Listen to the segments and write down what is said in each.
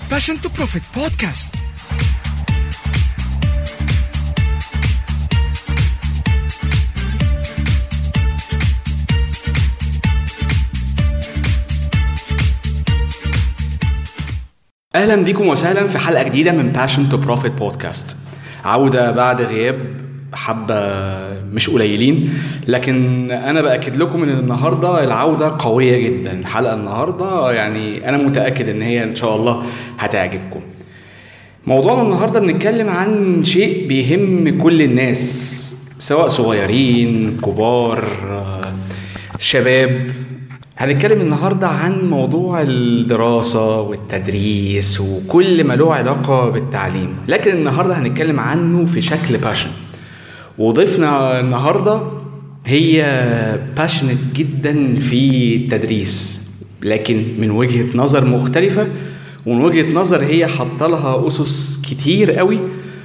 Passion to Profit بودكاست اهلا بيكم وسهلا في حلقه جديده من Passion to Profit بودكاست عوده بعد غياب حبه مش قليلين لكن انا باكد لكم ان النهارده العوده قويه جدا الحلقه النهارده يعني انا متاكد ان هي ان شاء الله هتعجبكم موضوعنا النهارده بنتكلم عن شيء بيهم كل الناس سواء صغيرين كبار آه، شباب هنتكلم النهارده عن موضوع الدراسة والتدريس وكل ما له علاقة بالتعليم لكن النهارده هنتكلم عنه في شكل باشن وضيفنا النهارده هي باشنت جدا في التدريس لكن من وجهة نظر مختلفة ومن وجهة نظر هي حاطه لها أسس كتير قوي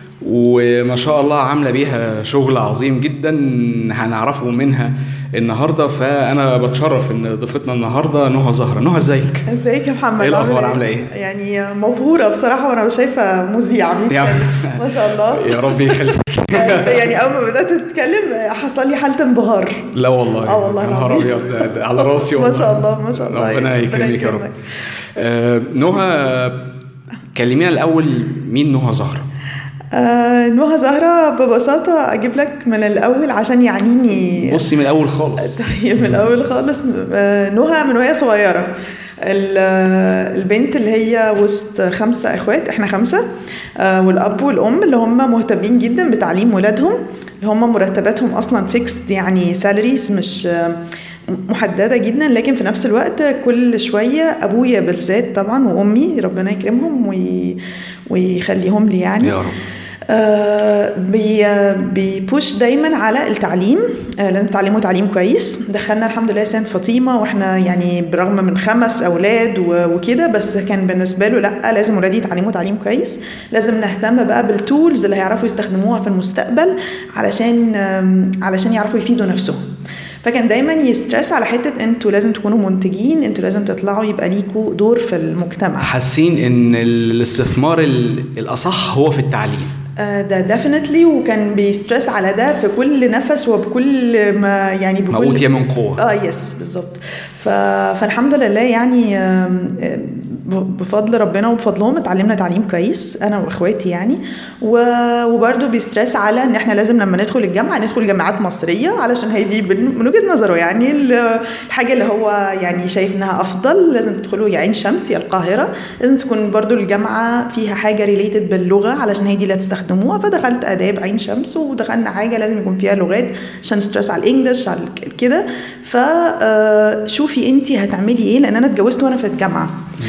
وما شاء الله عامله بيها شغل عظيم جدا هنعرفه منها النهارده فانا بتشرف ان ضيفتنا النهارده نهى زهره نهى ازيك ازيك يا محمد إيه الأخبار؟ عامل عاملة إيه؟ يعني مبهوره بصراحه وانا شايفه مذيع يا- ما شاء الله يا رب يخليك يعني اول ما بدات تتكلم حصل لي حاله انبهار لا والله آه والله يا نهار العظيم. ابيض ده- ده على راسي ما والله شاء الله ما شاء الله ربنا يكرمك يا رب يكرمك. آه، نهى كلمينا الاول مين نهى زهره آه نهى زهرة ببساطة أجيب لك من الأول عشان يعنيني بصي من الاول خالص طيب من الاول خالص آه، نهى من وهي صغيره ال- آه، البنت اللي هي وسط خمسه اخوات احنا خمسه آه، والاب والام اللي هم مهتمين جدا بتعليم ولادهم اللي هم مرتباتهم اصلا فيكسد يعني سالاريز مش آه، محدده جدا لكن في نفس الوقت كل شويه ابويا بالذات طبعا وامي ربنا يكرمهم وي ويخليهم لي يعني يا رب آه، بي بيبوش دايما على التعليم آه، لازم تعلموا تعليم كويس دخلنا الحمد لله سان فاطمه واحنا يعني برغم من خمس اولاد و- وكده بس كان بالنسبه له لا لازم ولادي يتعلموا تعليم كويس لازم نهتم بقى بالتولز اللي هيعرفوا يستخدموها في المستقبل علشان آم، علشان يعرفوا يفيدوا نفسهم فكان دايما يسترس على حته انتوا لازم تكونوا منتجين انتوا لازم تطلعوا يبقى ليكوا دور في المجتمع حاسين ان الاستثمار ال- الاصح هو في التعليم آه، ده ديفينتلي وكان بيسترس على ده في كل نفس وبكل ما يعني ما بكل اوتي من قوه اه يس بالظبط ف... فالحمد لله يعني آم، آم، ب- بفضل ربنا وبفضلهم اتعلمنا تعليم كويس انا واخواتي يعني و... وبرده بيسترس على ان احنا لازم لما ندخل الجامعه ندخل جامعات مصريه علشان هي دي بن- من وجهه نظره يعني ال- الحاجه اللي هو يعني شايف انها افضل لازم تدخلوا يا عين شمس يا القاهره لازم تكون برضو الجامعه فيها حاجه ريليتد باللغه علشان هي دي اللي هتستخدموها فدخلت اداب عين شمس ودخلنا حاجه لازم يكون فيها لغات عشان ستريس على الانجليش على ال- كده فشوفي انت هتعملي ايه لان انا اتجوزت وانا في الجامعه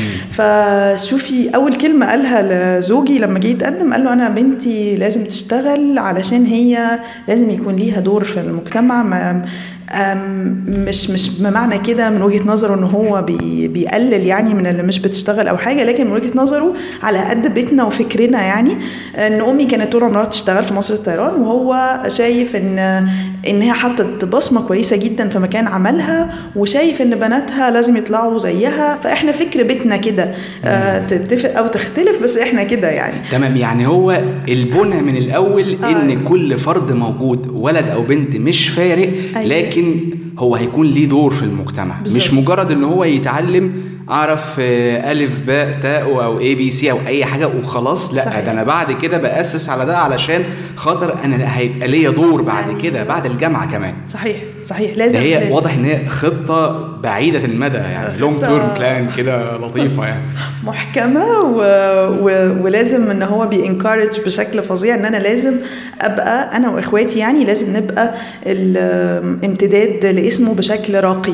فشوفي اول كلمه قالها لزوجي لما جه يتقدم قال له انا بنتي لازم تشتغل علشان هي لازم يكون ليها دور في المجتمع ما أم، مش مش بمعنى كده من وجهه نظره ان هو بي بيقلل يعني من اللي مش بتشتغل او حاجه لكن من وجهه نظره على قد بيتنا وفكرنا يعني ان امي كانت طول عمرها بتشتغل في مصر الطيران وهو شايف ان ان هي حطت بصمه كويسه جدا في مكان عملها وشايف ان بناتها لازم يطلعوا زيها فاحنا فكر بيتنا كده آه، تتفق او تختلف بس احنا كده يعني تمام يعني هو البنى من الاول آه. ان كل فرد موجود ولد او بنت مش فارق أيوة. لكن هو هيكون ليه دور في المجتمع بالظبط. مش مجرد ان هو يتعلم اعرف آه، الف باء تاء او اي بي سي او اي حاجه وخلاص لا صحيح. ده انا بعد كده باسس على ده علشان خاطر انا هيبقى ليا دور بعد أيوة. كده بعد الجامعه كمان صحيح صحيح لازم ده هي لازم. واضح ان هي خطه بعيده المدى يعني لونج خطة- تيرم بلان كده لطيفه يعني محكمه و... و... ولازم ان هو بينكارج بشكل فظيع ان انا لازم ابقى انا واخواتي يعني لازم نبقى الامتداد لاسمه بشكل راقي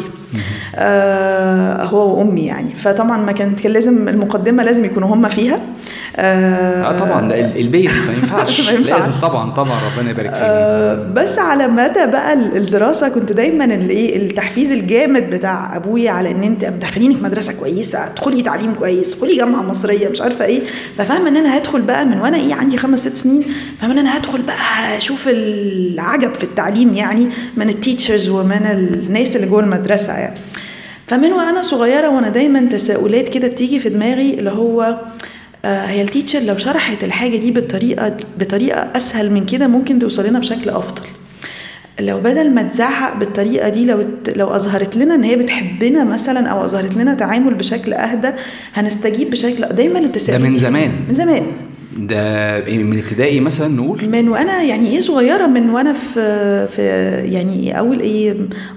آه هو وامي يعني فطبعا ما كانت كان لازم المقدمه لازم يكونوا هم فيها آه اه طبعا ده ال- البيس ما ينفعش ما ينفعش. لازم طبعا طبعا ربنا يبارك فيك آه، بس على مدى بقى ال- الدراسه كنت دايما الايه التحفيز الجامد بتاع ابويا على ان انت مدخلينك مدرسه كويسه ادخلي تعليم كويس ادخلي جامعه مصريه مش عارفه ايه ففاهمه ان انا هدخل بقى من وانا ايه عندي خمس ست سنين فاهمه ان انا هدخل بقى اشوف العجب في التعليم يعني من التيتشرز ومن الناس اللي جوه المدرسه يعني فمن وانا صغيره وانا دايما تساؤلات كده بتيجي في دماغي اللي هو آه، هي التيتشر لو شرحت الحاجه دي بالطريقه بطريقه اسهل من كده ممكن توصل لنا بشكل افضل لو بدل ما تزعق بالطريقه دي لو لو اظهرت لنا ان هي بتحبنا مثلا او اظهرت لنا تعامل بشكل اهدى هنستجيب بشكل دايما التساؤل ده من زمان من زمان ده إيه، من ابتدائي مثلا نقول من وانا يعني ايه صغيره من وانا في في يعني اول ايه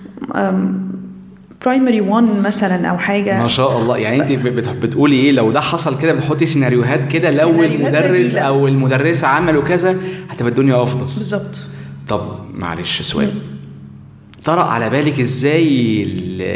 برايمري 1 مثلا او حاجه ما شاء الله يعني انت بت- بتقولي ايه لو ده حصل كده بتحطي سيناريوهات كده لو سيناريوهات المدرس بديلة. او المدرسه عملوا كذا هتبقى الدنيا افضل بالظبط طب معلش سؤال طرأ على بالك ازاي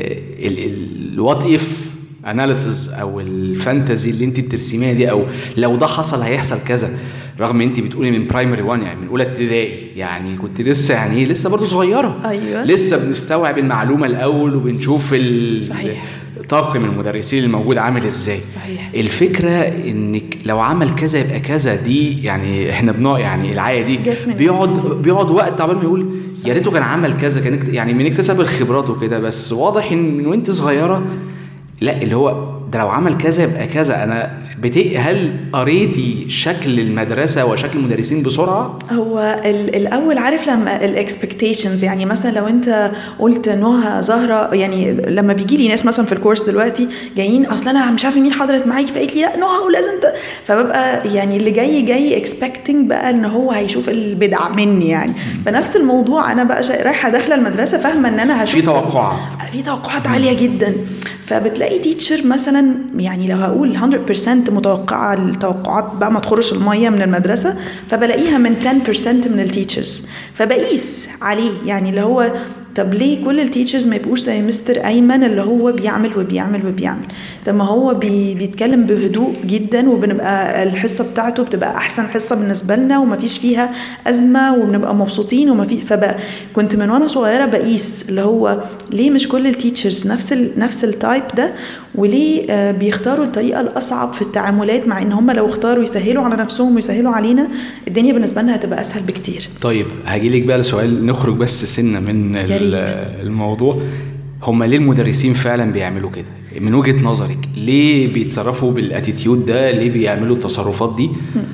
الوات اف اناليسز او الفانتزي اللي انت بترسميها دي او لو ده حصل هيحصل كذا رغم انت بتقولي من برايمري 1 يعني من اولى ابتدائي يعني كنت لسه يعني ايه لسه برضه صغيره أيوة. لسه بنستوعب المعلومه الاول وبنشوف ال- صحيح. طاقم المدرسين الموجود عامل ازاي صحيح. الفكره انك لو عمل كذا يبقى كذا دي يعني احنا بنوع يعني العايه دي جت من- بيقعد بيقعد وقت عبال ما يقول يا ريته كان عمل كذا كان اكت- يعني من اكتسب الخبرات وكده بس واضح ان من وانت صغيره لا اللي هو ده لو عمل كذا يبقى كذا انا بت... هل قريتي شكل المدرسه وشكل المدرسين بسرعه؟ هو ال- الاول عارف لما الاكسبكتيشنز يعني مثلا لو انت قلت نهى زهره يعني لما بيجي لي ناس مثلا في الكورس دلوقتي جايين اصل انا مش عارفه مين حضرت معاكي فقالت لي لا نهى ولازم ت... فببقى يعني اللي جاي جاي اكسبكتنج بقى ان هو هيشوف البدع مني يعني فنفس الموضوع انا بقى شا... رايحه داخله المدرسه فاهمه ان انا هشوف في توقعات في توقعات عاليه جدا فبتلاقي تيتشر مثلا يعني لو هقول 100% متوقعه التوقعات بقى ما تخرش الميه من المدرسه فبلاقيها من 10% من التيتشرز فبقيس عليه يعني اللي هو طب ليه كل التيتشرز ما يبقوش زي مستر ايمن اللي هو بيعمل وبيعمل وبيعمل طب ما هو بي بيتكلم بهدوء جدا وبنبقى الحصه بتاعته بتبقى احسن حصه بالنسبه لنا ومفيش فيها ازمه وبنبقى مبسوطين وما في فبقى كنت من وانا صغيره بقيس اللي هو ليه مش كل التيتشرز نفس ال نفس التايب ده وليه آه، بيختاروا الطريقه الاصعب في التعاملات مع ان هم لو اختاروا يسهلوا على نفسهم ويسهلوا علينا الدنيا بالنسبه لنا هتبقى اسهل بكتير طيب هجيلك بقى لسؤال نخرج بس سنه من يا ال- ريت. الموضوع هم ليه المدرسين فعلا بيعملوا كده من وجهه نظرك ليه بيتصرفوا بالاتيتيود ده ليه بيعملوا التصرفات دي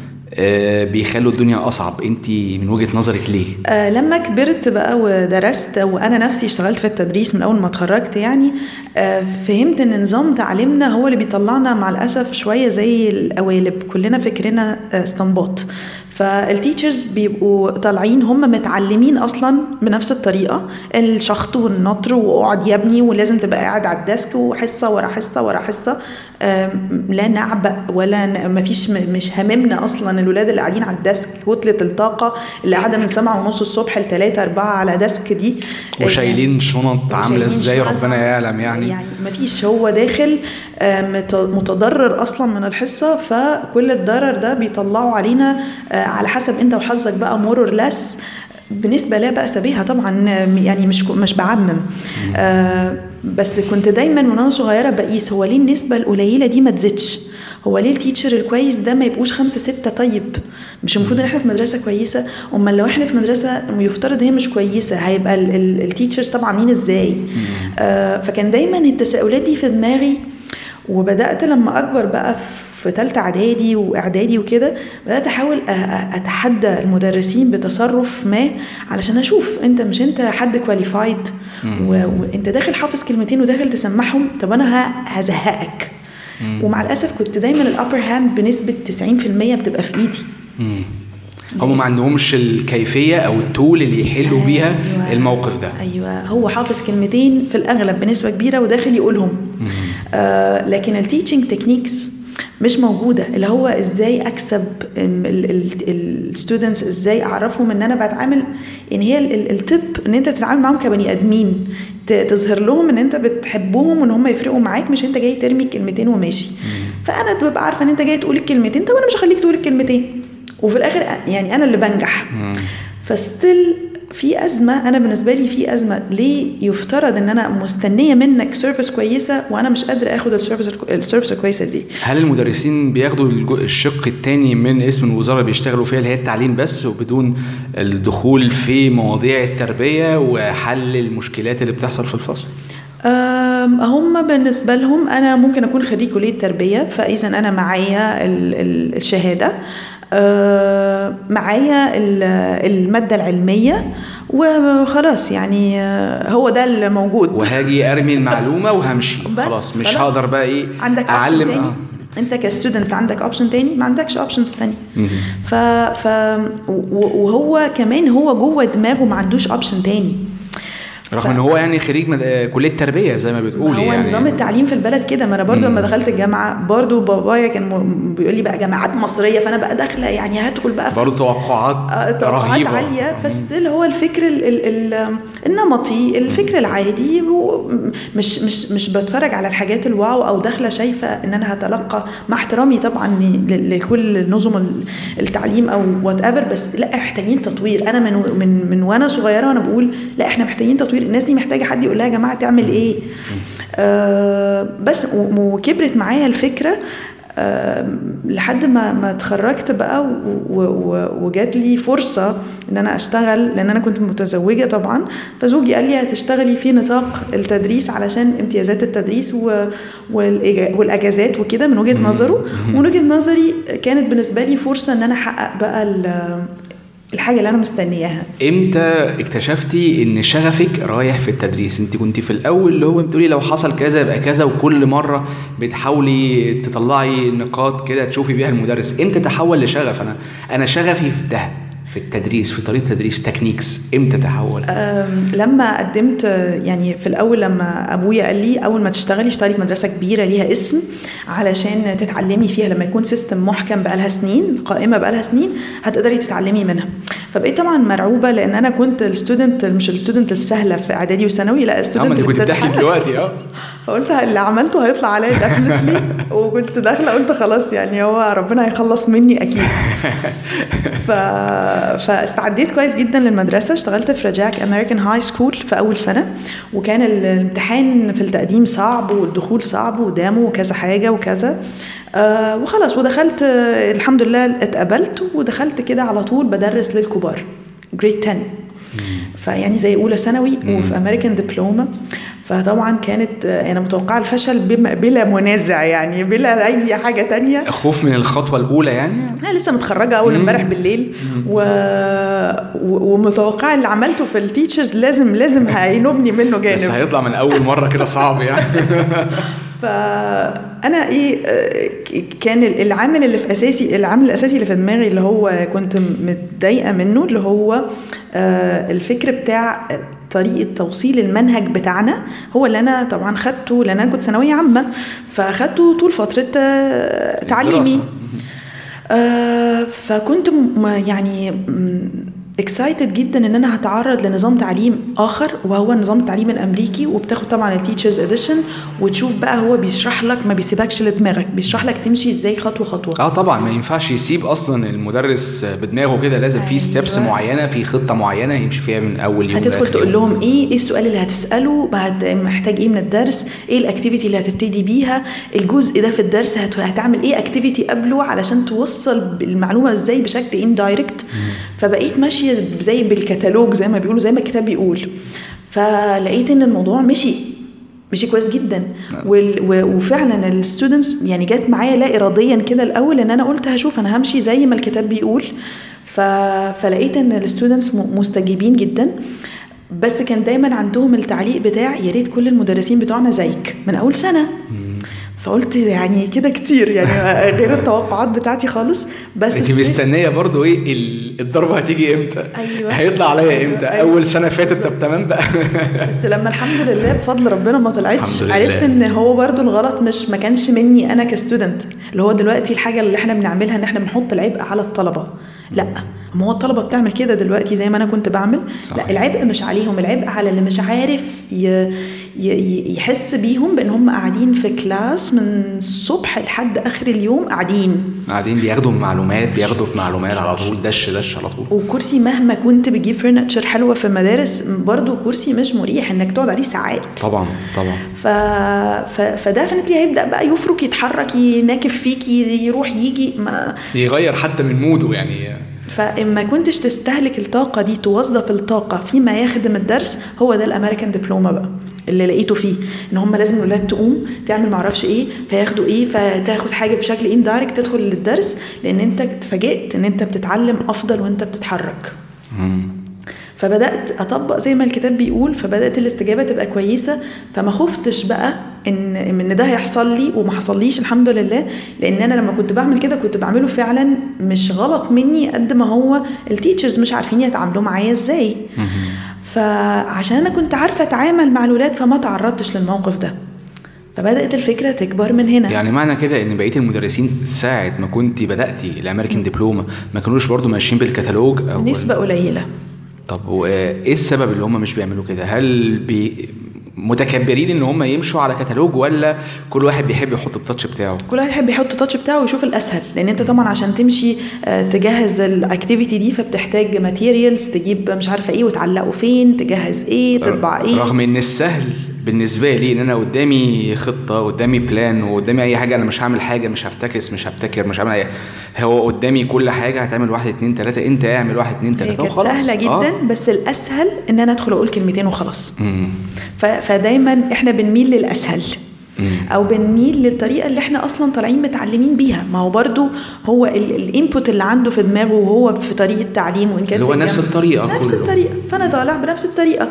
آه بيخلوا الدنيا اصعب انت من وجهه نظرك ليه آه لما كبرت بقى ودرست وانا نفسي اشتغلت في التدريس من اول ما اتخرجت يعني آه فهمت ان نظام تعليمنا هو اللي بيطلعنا مع الاسف شويه زي القوالب كلنا فكرنا آه استنباط فالتيتشرز بيبقوا طالعين هم متعلمين اصلا بنفس الطريقه الشخط والنطر واقعد يا ابني ولازم تبقى قاعد على الديسك وحصه ورا حصه ورا حصه آم، لا نعبأ ولا ن- مفيش م- مش هاممنا اصلا الولاد اللي قاعدين على الديسك كتله الطاقه اللي قاعده من سبعة ونص الصبح لتلاتة أربعة على ديسك دي آه، وشايلين شنط عامله وشايلين ازاي شنط ربنا عاملة- يعلم يعني يعني مفيش هو داخل آه، مت- متضرر اصلا من الحصه فكل الضرر ده بيطلعوا علينا آه، على حسب انت وحظك بقى مور لس بنسبه لا باس بها طبعا آه، يعني مش مش بعمم آه، بس كنت دايما وانا صغيره بقيس هو ليه النسبه القليله دي ما تزيدش هو ليه التيتشر الكويس ده ما يبقوش خمسة ستة طيب مش المفروض ان احنا في مدرسة كويسة امال لو احنا في مدرسة يفترض هي مش كويسة هيبقى ال- ال- التيتشرز طبعا عاملين ازاي آه فكان دايما التساؤلات دي في دماغي وبدات لما اكبر بقى في ثالثه اعدادي واعدادي وكده بدات احاول أ- أ- اتحدى المدرسين بتصرف ما علشان اشوف انت مش انت حد كواليفايد وانت داخل حافظ كلمتين وداخل تسمعهم طب انا ه- هزهقك ومع الاسف كنت دايما الابر هاند بنسبه 90% بتبقى في ايدي مم. هم ما عندهمش الكيفيه او التول اللي يحلوا بيها أيوة. الموقف ده ايوه هو حافظ كلمتين في الاغلب بنسبه كبيره وداخل يقولهم آه لكن التيتشنج تكنيكس مش موجوده اللي هو ازاي اكسب الستودنتس ازاي اعرفهم ان انا بتعامل يعني هي ال- ال- التب ان انت تتعامل معاهم كبني ادمين ت- تظهر لهم ان انت بتحبهم وان هم يفرقوا معاك مش انت جاي ترمي كلمتين وماشي فانا ببقى عارفه ان انت جاي تقول الكلمتين طب انا مش هخليك تقول الكلمتين وفي الاخر يعني انا اللي بنجح مم. فستيل في ازمه انا بالنسبه لي في ازمه ليه يفترض ان انا مستنيه منك سيرفيس كويسه وانا مش قادره اخد السيرفيس السيرفيس الكويسه دي هل المدرسين بياخدوا الجو- الشق الثاني من اسم الوزاره اللي بيشتغلوا فيها اللي هي التعليم بس وبدون الدخول في مواضيع التربيه وحل المشكلات اللي بتحصل في الفصل؟ آه آم، هم بالنسبة لهم أنا ممكن أكون خريج كلية تربية فإذا أنا معايا ال- ال- الشهادة آه، معايا ال- المادة العلمية وخلاص يعني آه، هو ده اللي موجود وهاجي ارمي المعلومه وهمشي بس خلاص مش خلاص. هقدر بقى ايه عندك اوبشن اعلم تاني آه. انت كستودنت عندك اوبشن تاني ما عندكش اوبشنز تاني مهم. ف, ف و- وهو كمان هو جوه دماغه ما عندوش اوبشن تاني رغم ان هو يعني خريج مد... آه، كليه تربيه زي ما ما بتقولي هو يعني نظام التعليم في البلد كده ما انا برضو مم. لما دخلت الجامعه برضو بابايا كان م- بيقول لي بقى جامعات مصريه فانا بقى داخله يعني هدخل بقى في برضه توقعات آه، توقعات رهيبه عاليه فستيل هو الفكر ال ال ال النمطي الفكر العادي و- مش مش مش بتفرج على الحاجات الواو او داخله شايفه ان انا هتلقى مع احترامي طبعا ل- لكل نظم ال- التعليم او وات ايفر بس لا محتاجين تطوير انا من من من وانا صغيره وانا بقول لا احنا محتاجين تطوير الناس دي محتاجه حد يقول لها يا جماعه تعمل ايه آه بس و- وكبرت معايا الفكره آه، لحد ما ما اتخرجت بقى و- و- وجات لي فرصه ان انا اشتغل لان انا كنت متزوجه طبعا فزوجي قال لي هتشتغلي في نطاق التدريس علشان امتيازات التدريس و- والإجا- والاجازات وكده من وجهه نظره ومن وجهه نظري كانت بالنسبه لي فرصه ان انا احقق بقى ال- الحاجه اللي انا مستنياها امتى اكتشفتي ان شغفك رايح في التدريس انت كنت في الاول اللي هو بتقولي لو حصل كذا يبقى كذا وكل مره بتحاولي تطلعي نقاط كده تشوفي بيها المدرس امتى تحول لشغف انا انا شغفي في ده في التدريس في طريقه التدريس تكنيكس امتى تحول أم، لما قدمت آه، يعني في الاول لما ابويا قال لي اول ما تشتغلي اشتغلي في مدرسه كبيره ليها اسم علشان تتعلمي فيها لما يكون سيستم محكم بقالها سنين قائمه بقالها سنين هتقدري تتعلمي منها فبقيت طبعا مرعوبه لان انا كنت الستودنت مش الستودنت السهله في اعدادي وثانوي لا اه الستودنت ما انت اللي كنت بتحكي بتتحرك. دلوقتي اه فقلت اللي عملته هيطلع عليا ديفنتلي وكنت داخله قلت خلاص يعني هو ربنا هيخلص مني اكيد ف... فاستعديت كويس جدا للمدرسه اشتغلت في رجاك امريكان هاي سكول في اول سنه وكان الامتحان في التقديم صعب والدخول صعب ودامه وكذا حاجه وكذا آه وخلاص ودخلت آه الحمد لله اتقبلت ودخلت كده على طول بدرس للكبار جريد 10 فيعني زي اولى ثانوي وفي امريكان دبلومه فطبعا كانت آه، انا متوقعه الفشل بما- بلا منازع يعني بلا اي حاجه تانية خوف من الخطوه الاولى يعني انا لسه متخرجه اول مم. امبارح بالليل و... و... ومتوقعه اللي عملته في التيتشرز لازم لازم هينوبني منه بس جانب هيطلع من اول مره كده صعب يعني فانا ايه آه، ك- كان العامل اللي في اساسي العامل الاساسي اللي في دماغي اللي هو كنت متضايقه منه اللي هو آه، الفكر بتاع طريقه توصيل المنهج بتاعنا هو اللي انا طبعا خدته لان انا كنت ثانويه عامه فاخدته طول فتره آه، تعليمي الدراسة. آه، فكنت م- يعني اكسايتد جدا ان انا هتعرض لنظام تعليم اخر وهو نظام التعليم الامريكي وبتاخد طبعا التيتشرز اديشن وتشوف بقى هو بيشرح لك ما بيسيبكش لدماغك بيشرح لك تمشي ازاي خطوه خطوه اه طبعا ما ينفعش يسيب اصلا المدرس بدماغه كده لازم في أيوة. ستيبس معينه في خطه معينه يمشي فيها من اول يوم هتدخل لآخر تقول يوم. لهم ايه ايه السؤال اللي هتساله بعد محتاج ايه من الدرس ايه الاكتيفيتي اللي هتبتدي بيها الجزء ده في الدرس هت- هتعمل ايه اكتيفيتي قبله علشان توصل المعلومه ازاي بشكل اندايركت فبقيت ماشيه زي بالكتالوج زي ما بيقولوا زي ما الكتاب بيقول فلقيت ان الموضوع مشي مشي كويس جدا وال و- وفعلا الستودنتس يعني جت معايا لا اراديا كده الاول ان انا قلت هشوف انا همشي زي ما الكتاب بيقول ف... فلقيت ان الستودنتس مستجيبين جدا بس كان دايما عندهم التعليق بتاع يا ريت كل المدرسين بتوعنا زيك من اول سنه فقلت يعني كده كتير يعني غير التوقعات بتاعتي خالص بس انت still- مستنيه برضو ايه ال- الضربه هتيجي امتى أيوة. هيطلع عليا أيوة. امتى أيوة. اول سنه فاتت طب تمام بقى بس لما الحمد لله بفضل ربنا ما طلعتش الحمد لله. عرفت ان هو برضو الغلط مش ما كانش مني انا كستودنت اللي هو دلوقتي الحاجه اللي احنا بنعملها ان احنا بنحط العبء على الطلبه لا ما هو الطلبه بتعمل كده دلوقتي زي ما انا كنت بعمل صحيح. لا العبء مش عليهم العبء على اللي مش عارف ي... ي... ي- يحس بيهم بان هم قاعدين في كلاس من الصبح لحد اخر اليوم قاعدين قاعدين بياخدوا معلومات بياخدوا في معلومات على طول دش دش على طول وكرسي مهما كنت بتجيب فرنتشر حلوه في المدارس برضو كرسي مش مريح انك تقعد عليه ساعات طبعا طبعا ف... ف... فدفنتلي هيبدا بقى يفرك يتحرك يناكف فيك يروح يجي ما يغير حتى من موده يعني فاما كنتش تستهلك الطاقه دي توظف الطاقه فيما يخدم الدرس هو ده الامريكان دبلوما بقى اللي لقيته فيه ان هم لازم الولاد تقوم تعمل معرفش ايه فياخدوا ايه فتاخد حاجه بشكل اندايركت تدخل للدرس لان انت اتفاجئت ان انت بتتعلم افضل وانت بتتحرك فبدات اطبق زي ما الكتاب بيقول فبدات الاستجابه تبقى كويسه فما خفتش بقى ان ان ده هيحصل لي وما حصليش الحمد لله لان انا لما كنت بعمل كده كنت بعمله فعلا مش غلط مني قد ما هو التيتشرز مش عارفين يتعاملوا معايا ازاي فعشان انا كنت عارفه اتعامل مع الولاد فما تعرضتش للموقف ده فبدات الفكره تكبر من هنا يعني معنى كده ان بقيه المدرسين ساعه ما كنت بداتي الامريكان دبلوما ما كانوش برضو ماشيين بالكتالوج او نسبه قليله طب وايه السبب اللي هم مش بيعملوا كده هل بي متكبرين ان هم يمشوا على كتالوج ولا كل واحد بيحب يحط التاتش بتاعه كل واحد يحب يحط التاتش بتاعه ويشوف الاسهل لان انت طبعا عشان تمشي آه، تجهز الاكتيفيتي دي فبتحتاج ماتيريالز تجيب مش عارفه ايه وتعلقه فين تجهز ايه تطبع ايه رغم ان السهل بالنسبه لي ان انا قدامي خطه قدامي بلان وقدامي اي حاجه انا مش هعمل حاجه مش هفتكس مش هبتكر مش هعمل اي هو قدامي كل حاجه هتعمل واحد اتنين تلاته انت اعمل واحد اتنين تلاته وخلاص سهله جدا آه. بس الاسهل ان انا ادخل اقول كلمتين وخلاص فدايما احنا بنميل للاسهل او بنميل للطريقه اللي احنا اصلا طالعين متعلمين بيها ما هو برضو هو الانبوت اللي عنده في دماغه وهو في طريقه تعليمه وان كانت هو نفس الطريقه نفس كله. الطريقه فانا طالع بنفس الطريقه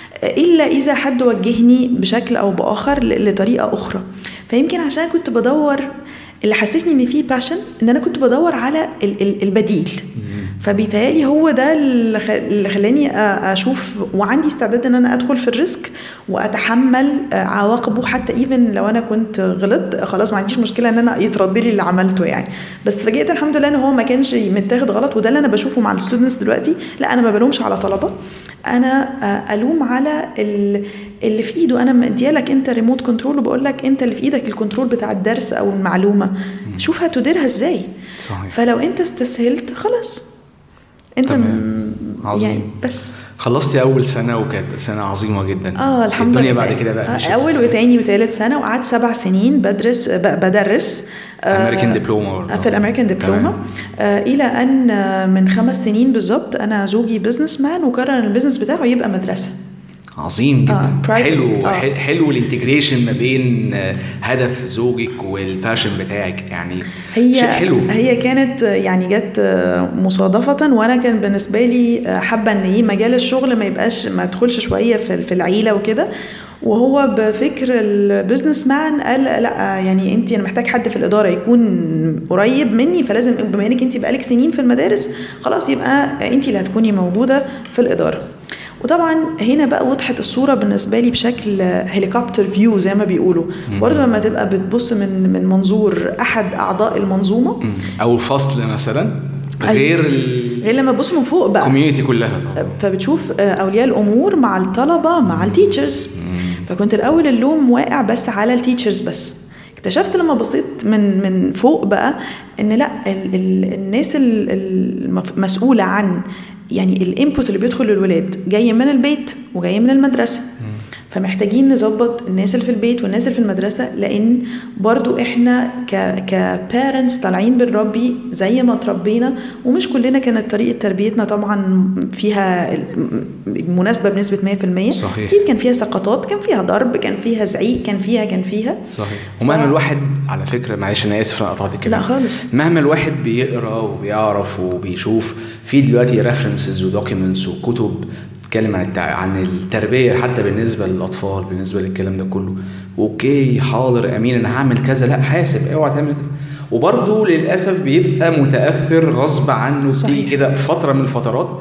الا اذا حد وجهني بشكل او باخر لطريقه اخرى فيمكن عشان كنت بدور اللي حسسني ان في باشن ان انا كنت بدور على البديل فبيتهيألي هو ده اللي خلاني اشوف وعندي استعداد ان انا ادخل في الريسك واتحمل عواقبه حتى ايفن لو انا كنت غلطت خلاص ما عنديش مشكله ان انا يترد لي اللي عملته يعني بس اتفاجئت الحمد لله ان هو ما كانش متاخد غلط وده اللي انا بشوفه مع الستودنتس دلوقتي لا انا ما بلومش على طلبه انا الوم على اللي في ايده انا مديالك انت ريموت كنترول وبقول لك انت اللي في ايدك الكنترول بتاع الدرس او المعلومه شوف هتديرها ازاي صحيح. فلو انت استسهلت خلاص انت تمام. عظيم. يعني بس خلصتي اول سنه وكانت سنه عظيمه جدا اه الحمد الدنيا لله بعد كده بقى آه اول وتاني وتالت سنه وقعدت سبع سنين بدرس بدرس امريكان آه دبلوما في الامريكان دبلوما آه الى ان من خمس سنين بالظبط انا زوجي بزنس مان وقرر ان البزنس بتاعه يبقى مدرسه عظيم جدا آه. حلو آه. حلو الانتجريشن ما بين هدف زوجك والباشن بتاعك يعني هي شيء حلو هي كانت يعني جت مصادفه وانا كان بالنسبه لي حابه ان ايه مجال الشغل ما يبقاش ما ادخلش شويه في العيله وكده وهو بفكر البزنس مان قال لا يعني انت انا محتاج حد في الاداره يكون قريب مني فلازم بما انك انت بقالك سنين في المدارس خلاص يبقى انت اللي هتكوني موجوده في الاداره وطبعا هنا بقى وضحت الصوره بالنسبه لي بشكل هليكوبتر فيو زي ما بيقولوا برضه لما تبقى بتبص من من منظور احد اعضاء المنظومه او الفصل مثلا غير ال... غير لما تبص من فوق بقى الكوميونتي كلها طبعا. فبتشوف اولياء الامور مع الطلبه مع التيتشرز فكنت الاول اللوم واقع بس على التيتشرز بس اكتشفت لما بصيت من من فوق بقى ان لا ال ال الناس المسؤوله عن يعني الانبوت اللي بيدخل للولاد جاي من البيت وجاي من المدرسه فمحتاجين نظبط الناس اللي في البيت والناس اللي في المدرسة لأن برضو إحنا ك كبارنتس طالعين بنربي زي ما تربينا ومش كلنا كانت طريقة تربيتنا طبعا فيها مناسبة بنسبة 100% صحيح. أكيد كان فيها سقطات كان فيها ضرب كان فيها زعيق كان فيها كان فيها صحيح ومهما ف... الواحد على فكرة معلش أنا آسف أنا قطعت لا خالص مهما الواحد بيقرا وبيعرف وبيشوف في دلوقتي ريفرنسز ودوكيومنتس وكتب بتتكلم عن عن التربيه حتى بالنسبه للاطفال بالنسبه للكلام ده كله اوكي حاضر امين انا هعمل كذا لا حاسب اوعى تعمل كذا وبرضه للاسف بيبقى متاثر غصب عنه دي كده فتره من الفترات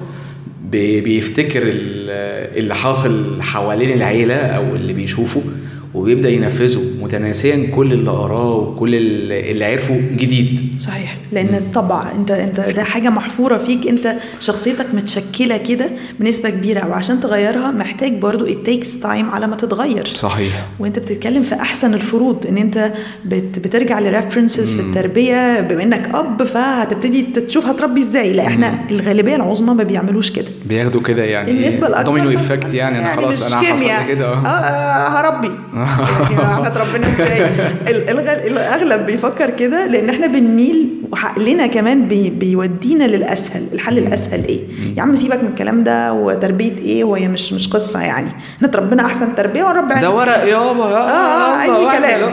بيفتكر اللي حاصل حوالين العيله او اللي بيشوفه وبيبدا ينفذه متناسيا كل اللي قراه وكل اللي عرفه جديد صحيح لان الطبع انت انت ده حاجه محفوره فيك انت شخصيتك متشكله كده بنسبه كبيره وعشان تغيرها محتاج برضو it takes time على ما تتغير صحيح وانت بتتكلم في احسن الفروض ان انت بت بترجع لريفرنسز في التربيه بما انك اب فهتبتدي تشوف هتربي ازاي لا احنا مم. الغالبيه العظمى ما بيعملوش كده بياخدوا كده يعني النسبه الاكبر دومينو افكت يعني, يعني انا خلاص انا حصل كده اه, آه هربي يعني ربنا ازاي ال- الغ- الاغلب بيفكر كده لان احنا بنميل وعقلنا كمان بي بيودينا للاسهل الحل الاسهل ايه يا عم سيبك من الكلام ده وتربيه ايه وهي مش مش قصه يعني احنا اتربينا احسن تربيه ورب ده ورق يابا اه يلا اي واحد. كلام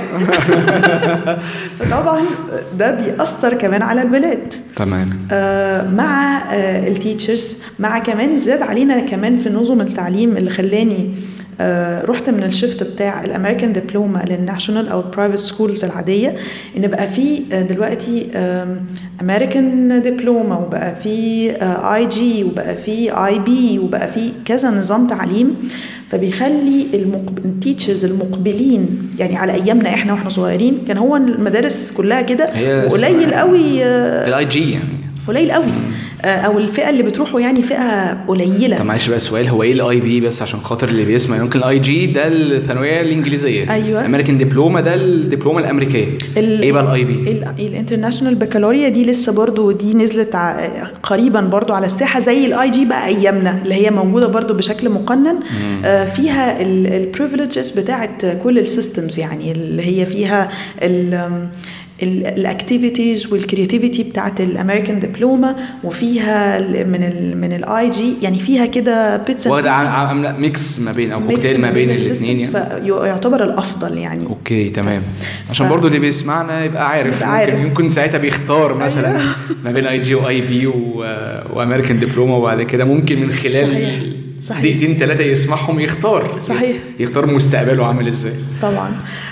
فطبعا ده بيأثر كمان على البنات تمام آه، مع التيتشرز مع كمان زاد علينا كمان في نظم التعليم اللي خلاني آه، رحت من الشفت بتاع الامريكان دبلوما للناشونال او البرايفت سكولز العاديه ان بقى في آه، دلوقتي امريكان دبلوما وبقى في اي جي وبقى في اي بي وبقى في كذا نظام تعليم فبيخلي المقب... التيتشرز المقبلين يعني على ايامنا احنا واحنا صغيرين كان هو المدارس كلها كده هي وقليل اسمها- قوي آه، الاي جي يعني قليل قوي آه، او الفئه اللي بتروحوا يعني فئه طب قليله معلش بقى سؤال هو ايه الاي بي بس عشان خاطر اللي بيسمع يمكن الاي جي ده الثانويه الانجليزيه أيوة. امريكان دبلوما ده الدبلومه الامريكيه ال- ايه بقى الاي بي ال- الانترناشونال بكالوريا دي لسه برضو دي نزلت ع- قريبا برضو على الساحه زي الاي جي بقى ايامنا اللي هي موجوده برضو بشكل مقنن آه، فيها البريفليجز بتاعت كل السيستمز يعني اللي هي فيها الاكتيفيتيز والكرياتيفيتي بتاعت الامريكان دبلوما وفيها ال- من ال من الاي جي يعني فيها كده بيتس واخده عام- عامله ميكس ما بين او كوكتيل ما بين الاثنين يعني فيعتبر الافضل يعني اوكي تمام عشان ف- برضو اللي بيسمعنا يبقى عارف يبقى ممكن عارف. يمكن ساعتها بيختار مثلا أيوة. ما بين اي جي واي بي وامريكان ديبلوما وبعد كده ممكن من خلال صحيح. صحيح. دقيقتين ثلاثه يسمعهم يختار صحيح. يختار مستقبله عامل ازاي طبعا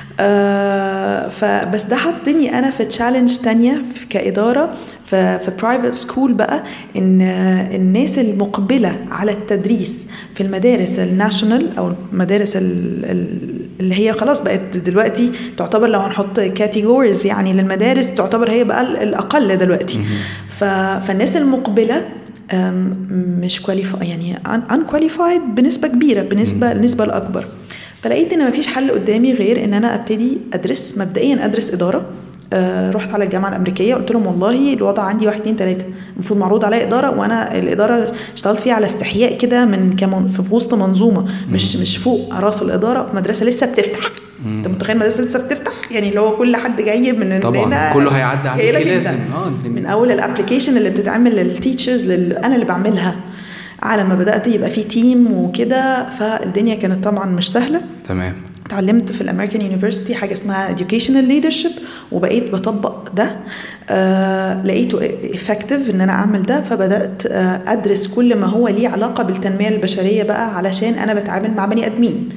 آه فبس ده حطني انا في تشالنج تانية في- كاداره في في برايفت سكول بقى ان آه، الناس المقبله على التدريس في المدارس الناشونال او المدارس ال- ال- اللي هي خلاص بقت دلوقتي تعتبر لو هنحط كاتيجوريز يعني للمدارس تعتبر هي بقى ال- الاقل دلوقتي ف- فالناس المقبله أم، مش كواليفاي يعني ان كواليفايد بنسبه كبيره بالنسبه النسبه الاكبر فلقيت ان مفيش حل قدامي غير ان انا ابتدي ادرس مبدئيا ادرس اداره آه رحت على الجامعه الامريكيه قلت لهم والله الوضع عندي واحد اتنين تلاته المفروض معروض عليا اداره وانا الاداره اشتغلت فيها على استحياء كده من كمان في وسط منظومه مش مش فوق راس الاداره في مدرسه لسه بتفتح انت متخيل مدرسه لسه بتفتح يعني اللي هو كل حد جاي من طبعا هنا كله هيعدي جاي لك عليك أنت. لازم اه انت من اول الابلكيشن اللي بتتعمل للتيتشرز لل... انا اللي بعملها على ما بدات يبقى في تيم وكده فالدنيا كانت طبعا مش سهله تمام اتعلمت في الامريكان يونيفرسيتي حاجه اسمها educational leadership وبقيت بطبق ده آه لقيته effective ان انا اعمل ده فبدات آه ادرس كل ما هو ليه علاقه بالتنميه البشريه بقى علشان انا بتعامل مع بني ادمين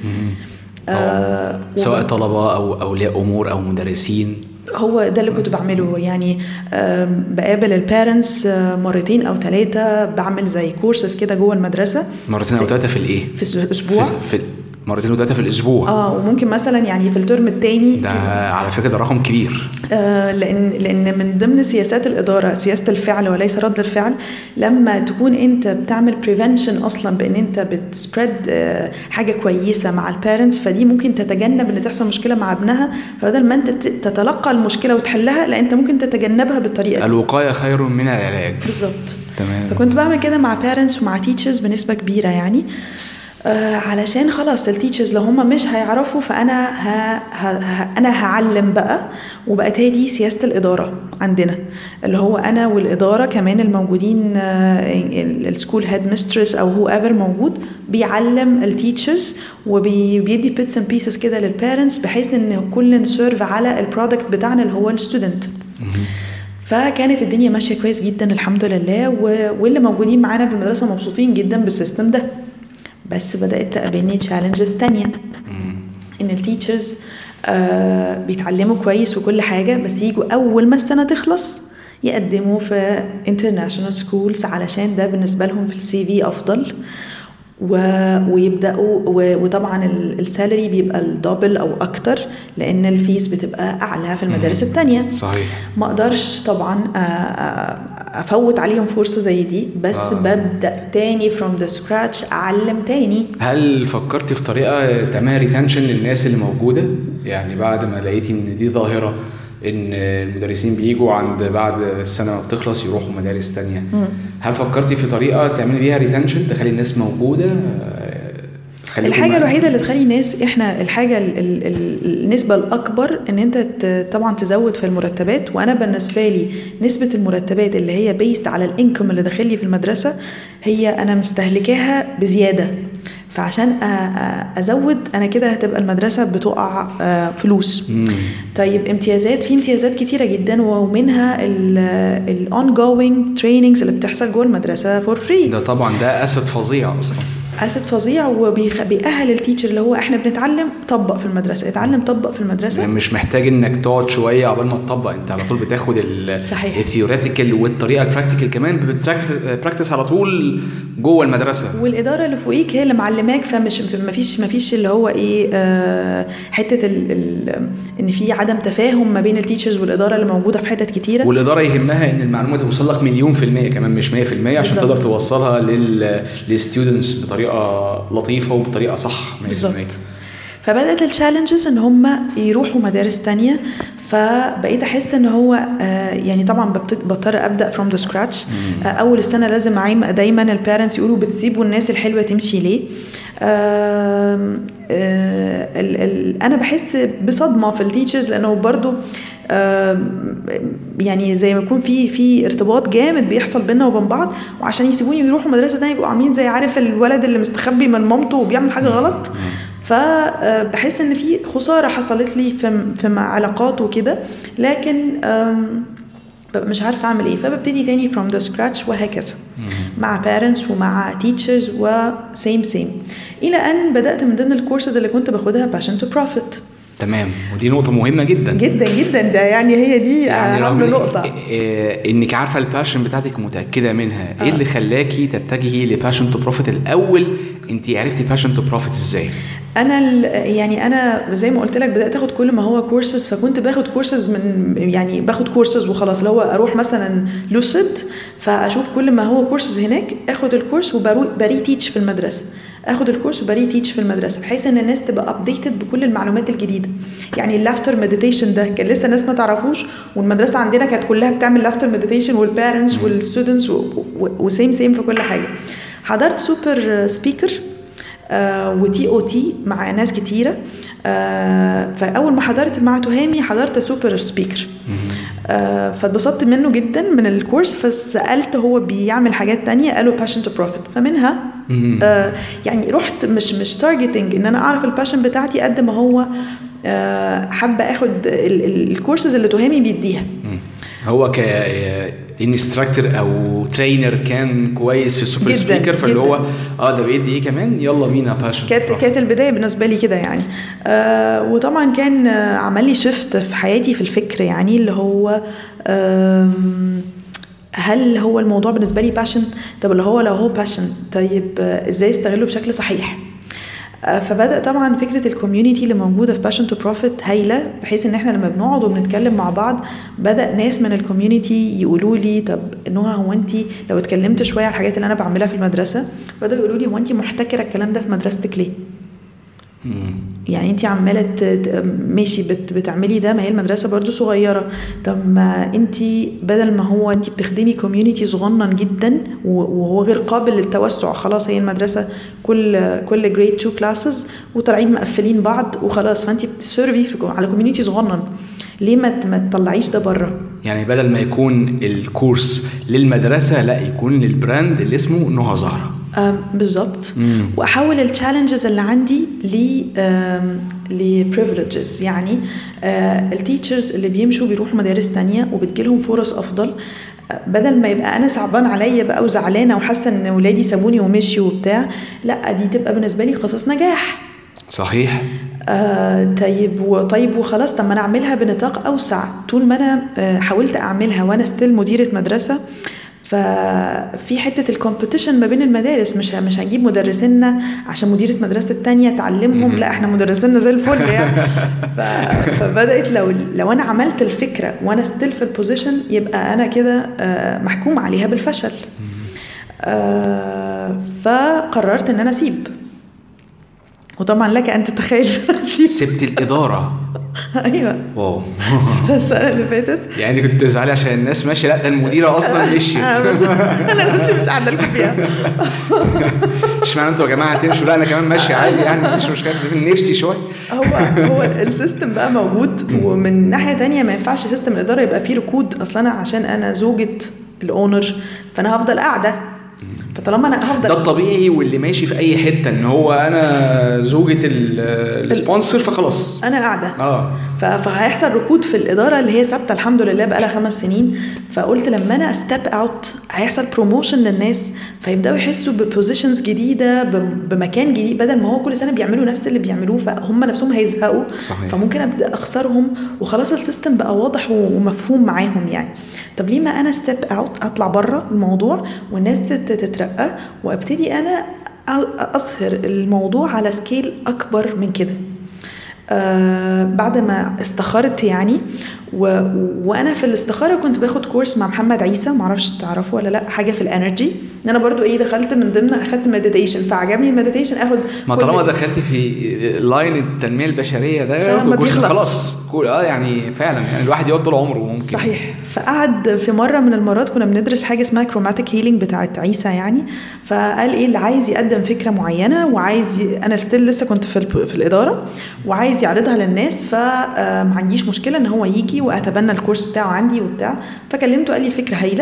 آه سواء وب- طلبه او اولياء امور او مدرسين هو ده اللي كنت بعمله يعني آم، بقابل البيرنتس مرتين او ثلاثه بعمل زي كورسز كده جوه المدرسه مرتين او ثلاثه في الايه في الاسبوع في, في مرتين او ثلاثه في الاسبوع اه وممكن مثلا يعني في الترم الثاني ده على فكره ده رقم كبير آه لان لان من ضمن سياسات الاداره سياسه الفعل وليس رد الفعل لما تكون انت بتعمل بريفنشن اصلا بان انت بتسبريد آه حاجه كويسه مع البيرنتس فدي ممكن تتجنب ان تحصل مشكله مع ابنها فبدل ما انت ت- تتلقى المشكله وتحلها لا انت ممكن تتجنبها بالطريقه دي الوقايه خير من العلاج بالظبط تمام فكنت بعمل كده مع بيرنتس ومع تيتشرز بنسبه كبيره يعني آه علشان خلاص التيتشرز لو هم مش هيعرفوا فانا ه... ه... ه... انا هعلم بقى وبقت هي دي سياسه الاداره عندنا اللي هو انا والاداره كمان الموجودين السكول هيد ميسترس او هو ايفر موجود بيعلم التيتشرز وبيدي بيتس اند بيسز كده للبيرنتس بحيث ان كل نسيرف على البرودكت بتاعنا اللي هو الستودنت فكانت الدنيا ماشيه كويس جدا الحمد لله و... واللي موجودين معانا في المدرسه مبسوطين جدا بالسيستم ده بس بدات تقابلني تشالنجز تانية ان التيتشرز آه بيتعلموا كويس وكل حاجه بس يجوا اول ما السنه تخلص يقدموا في انترناشونال سكولز علشان ده بالنسبه لهم في السي في افضل و... ويبداوا و... وطبعا ال- السالري بيبقى الدبل او اكتر لان الفيس بتبقى اعلى في المدارس التانية صحيح ما اقدرش طبعا آه، آه، افوت عليهم فرصه زي دي بس آه. آه. ببدا تاني from the scratch اعلم تاني هل فكرتي في طريقه تعملي ريتنشن للناس اللي موجوده يعني بعد ما لقيتي ان دي ظاهره ان المدرسين بيجوا عند بعد السنه ما بتخلص يروحوا مدارس تانية هل فكرتي في طريقه تعملي بيها ريتنشن تخلي الناس موجوده آه، خليكم الحاجه معانا. الوحيده اللي تخلي الناس احنا الحاجه ال ال ال النسبه الاكبر ان انت ت- طبعا تزود في المرتبات وانا بالنسبه لي نسبه المرتبات اللي هي بيست على الانكم اللي داخل لي في المدرسه هي انا مستهلكاها بزياده فعشان أ- أ- ازود انا كده هتبقى المدرسه بتقع آه، فلوس مم. طيب امتيازات في امتيازات كتيره جدا ومنها الاون جوينج تريننجز اللي بتحصل جوه المدرسه فور فري ده طبعا ده اسد فظيع اصلا اسد فظيع وبيأهل التيتشر اللي هو احنا بنتعلم طبق في المدرسه اتعلم طبق في المدرسه يعني مش محتاج انك تقعد شويه عقبال ما تطبق انت على طول بتاخد ال- صحيح. الثيوريتيكال والطريقه البراكتيكال كمان بتراكتس على طول جوه المدرسه والاداره اللي فوقيك هي اللي معلماك فمش ما فيش ما فيش اللي هو ايه آه حته ال ال ان في عدم تفاهم ما بين التيتشرز والاداره اللي موجوده في حتت كتيره والاداره يهمها ان المعلومه توصل لك مليون في الميه كمان مش 100% عشان بالظبط. تقدر توصلها لل للستودنتس بطريقه لطيفه وبطريقه صح 100% بالظبط فبدات التشالنجز ان هم يروحوا مدارس تانية فبقيت احس ان هو آه يعني طبعا ببت- بضطر ابدا فروم ذا سكراتش اول السنه لازم عايم دايما البيرنتس يقولوا بتسيبوا الناس الحلوه تمشي ليه آم، آه ال ال انا بحس بصدمه في التيتشرز لانه برضو آم، يعني زي ما يكون في في ارتباط جامد بيحصل بينا وبين بعض وعشان يسيبوني ويروحوا مدرسه تانية يبقوا عاملين زي عارف الولد اللي مستخبي من مامته وبيعمل حاجه غلط فبحس ان في خساره حصلت لي في في علاقات وكده لكن آم، ببقى مش عارفه اعمل ايه فببتدي تاني from the scratch وهكذا مع parents ومع teachers وسيم سيم الى ان بدات من ضمن الكورسز اللي كنت باخدها passion to profit تمام ودي نقطه مهمه جدا جدا جدا ده يعني هي دي يعني اهم رغم إن- نقطه إيه- انك عارفه الباشن بتاعتك متاكده منها ايه آه. اللي خلاكي تتجهي لباشن تو بروفيت الاول انت عرفتي باشن تو بروفيت ازاي انا ال- يعني انا زي ما قلت لك بدات اخد كل ما هو كورسز فكنت باخد كورسز من يعني باخد كورسز وخلاص اللي هو اروح مثلا لوسيد فاشوف كل ما هو كورسز هناك اخد الكورس وبري تيتش في المدرسه اخد الكورس وبري تيتش في المدرسه بحيث ان الناس تبقى ابديتد بكل المعلومات الجديده يعني اللافتر مديتيشن ده كان لسه الناس ما تعرفوش والمدرسه عندنا كانت كلها بتعمل لافتر مديتيشن والبيرنتس والستودنتس وسيم سيم في كل حاجه حضرت سوبر سبيكر وتي او تي مع ناس كتيره آه، فاول ما حضرت مع تهامي حضرت سوبر سبيكر آه، فاتبسطت منه جدا من الكورس فسالت هو بيعمل حاجات تانية قالوا باشن تو بروفيت فمنها مم. آه، يعني رحت مش مش تارجتنج ان انا اعرف الباشن بتاعتي قد ما هو آه، حابه اخد ال- ال- الكورسز اللي تهامي بيديها مم. هو ك انستراكتور او ترينر كان كويس في السوبر جداً، سبيكر فاللي جداً. هو اه ده بيدي ايه كمان يلا بينا باشن كانت كانت البدايه بالنسبه لي كده يعني آه وطبعا كان آه عمل لي شيفت في حياتي في الفكر يعني اللي هو آم، هل هو الموضوع بالنسبه لي باشن طب اللي هو لو هو باشن طيب آه ازاي استغله بشكل صحيح آه، فبدا طبعا فكره الكوميونتي اللي موجوده في باشن تو بروفيت هايله بحيث ان احنا لما بنقعد وبنتكلم مع بعض بدا ناس من الكوميونتي يقولوا لي طب نهى هو انت لو اتكلمت شويه على الحاجات اللي انا بعملها في المدرسه بداوا يقولوا لي هو انت محتكره الكلام ده في مدرستك ليه؟ مم. يعني انت عماله ت- ت- ماشي بت بتعملي ده ما هي المدرسه برضو صغيره طب ما انت بدل ما هو انت بتخدمي كوميونتي صغنن جدا و- وهو غير قابل للتوسع خلاص هي المدرسه كل كل جريد 2 كلاسز وطالعين مقفلين بعض وخلاص فانت بتسيرفي في على كوميونتي صغنن ليه ما ت- ما تطلعيش ده بره يعني بدل ما يكون الكورس للمدرسه لا يكون للبراند اللي اسمه نهى زهره آم، بالظبط مم. واحول التشالنجز اللي عندي ل لبريفليجز يعني التيتشرز اللي بيمشوا بيروحوا مدارس تانية وبتجيلهم فرص افضل آه، بدل ما يبقى انا صعبان عليا بقى وزعلانه وحاسه ان ولادي سابوني ومشيوا وبتاع لا دي تبقى بالنسبه لي قصص نجاح صحيح آه طيب وطيب وخلاص طب ما انا اعملها بنطاق اوسع طول ما انا آه حاولت اعملها وانا ستيل مديره مدرسه ففي حته الكومبيتيشن ما بين المدارس مش مش هنجيب مدرسينا عشان مديره مدرسه التانية تعلمهم لا احنا مدرسينا زي الفل يعني ف- فبدات لو لو انا عملت الفكره وانا ستيل في البوزيشن يبقى انا كده آه محكوم عليها بالفشل آه فقررت ان انا اسيب وطبعا لك ان تتخيل أسيب سبت الاداره ايوه واو سبتها السنه اللي فاتت يعني كنت زعلان عشان الناس ماشيه لا ده المديره اصلا مشيت آه، بس انا نفسي مش قاعده لكم فيها اشمعنى انتوا يا جماعه هتمشوا لا انا كمان ماشي عادي يعني مش مشكله من نفسي شويه هو هو السيستم بقى موجود ومن ناحيه تانية ما ينفعش سيستم الاداره يبقى فيه ركود اصلا انا عشان انا زوجة الاونر فانا هفضل قاعده فطالما انا ده هفضل الطبيعي واللي ماشي في اي حته ان هو انا زوجة ال- السبونسر فخلاص انا قاعده اه ف- فهيحصل ركود في الاداره اللي هي ثابته الحمد لله بقى لها خمس سنين فقلت لما انا استيب اوت هيحصل بروموشن للناس فيبداوا يحسوا ببوزيشنز جديده بم- بمكان جديد بدل ما هو كل سنه بيعملوا نفس اللي بيعملوه فهم نفسهم هيزهقوا صحيح. فممكن ابدا اخسرهم وخلاص السيستم بقى واضح و- ومفهوم معاهم يعني طب ليه ما انا ستيب اوت اطلع بره الموضوع والناس تت- تترقى وابتدي انا أ- اظهر الموضوع على سكيل اكبر من كده آه بعد ما استخرت يعني و... وانا في الاستخاره كنت باخد كورس مع محمد عيسى معرفش تعرفه ولا لا حاجه في الانرجي ان انا برضو ايه دخلت من ضمن اخدت مديتيشن فعجبني المديتيشن اخد ما كل- طالما دخلتي في لاين التنميه البشريه ده فما كل- بيخلص. خلاص كل- اه يعني فعلا يعني الواحد يقعد طول عمره ممكن صحيح فقعد في مره من المرات كنا بندرس حاجه اسمها كروماتيك هيلينج بتاعت عيسى يعني فقال ايه اللي عايز يقدم فكره معينه وعايز ي... انا ستيل لسه كنت في الب... في الاداره وعايز يعرضها للناس فما عنديش مشكله ان هو يجي واتبنى الكورس بتاعه عندي وبتاع فكلمته قال لي فكره هايله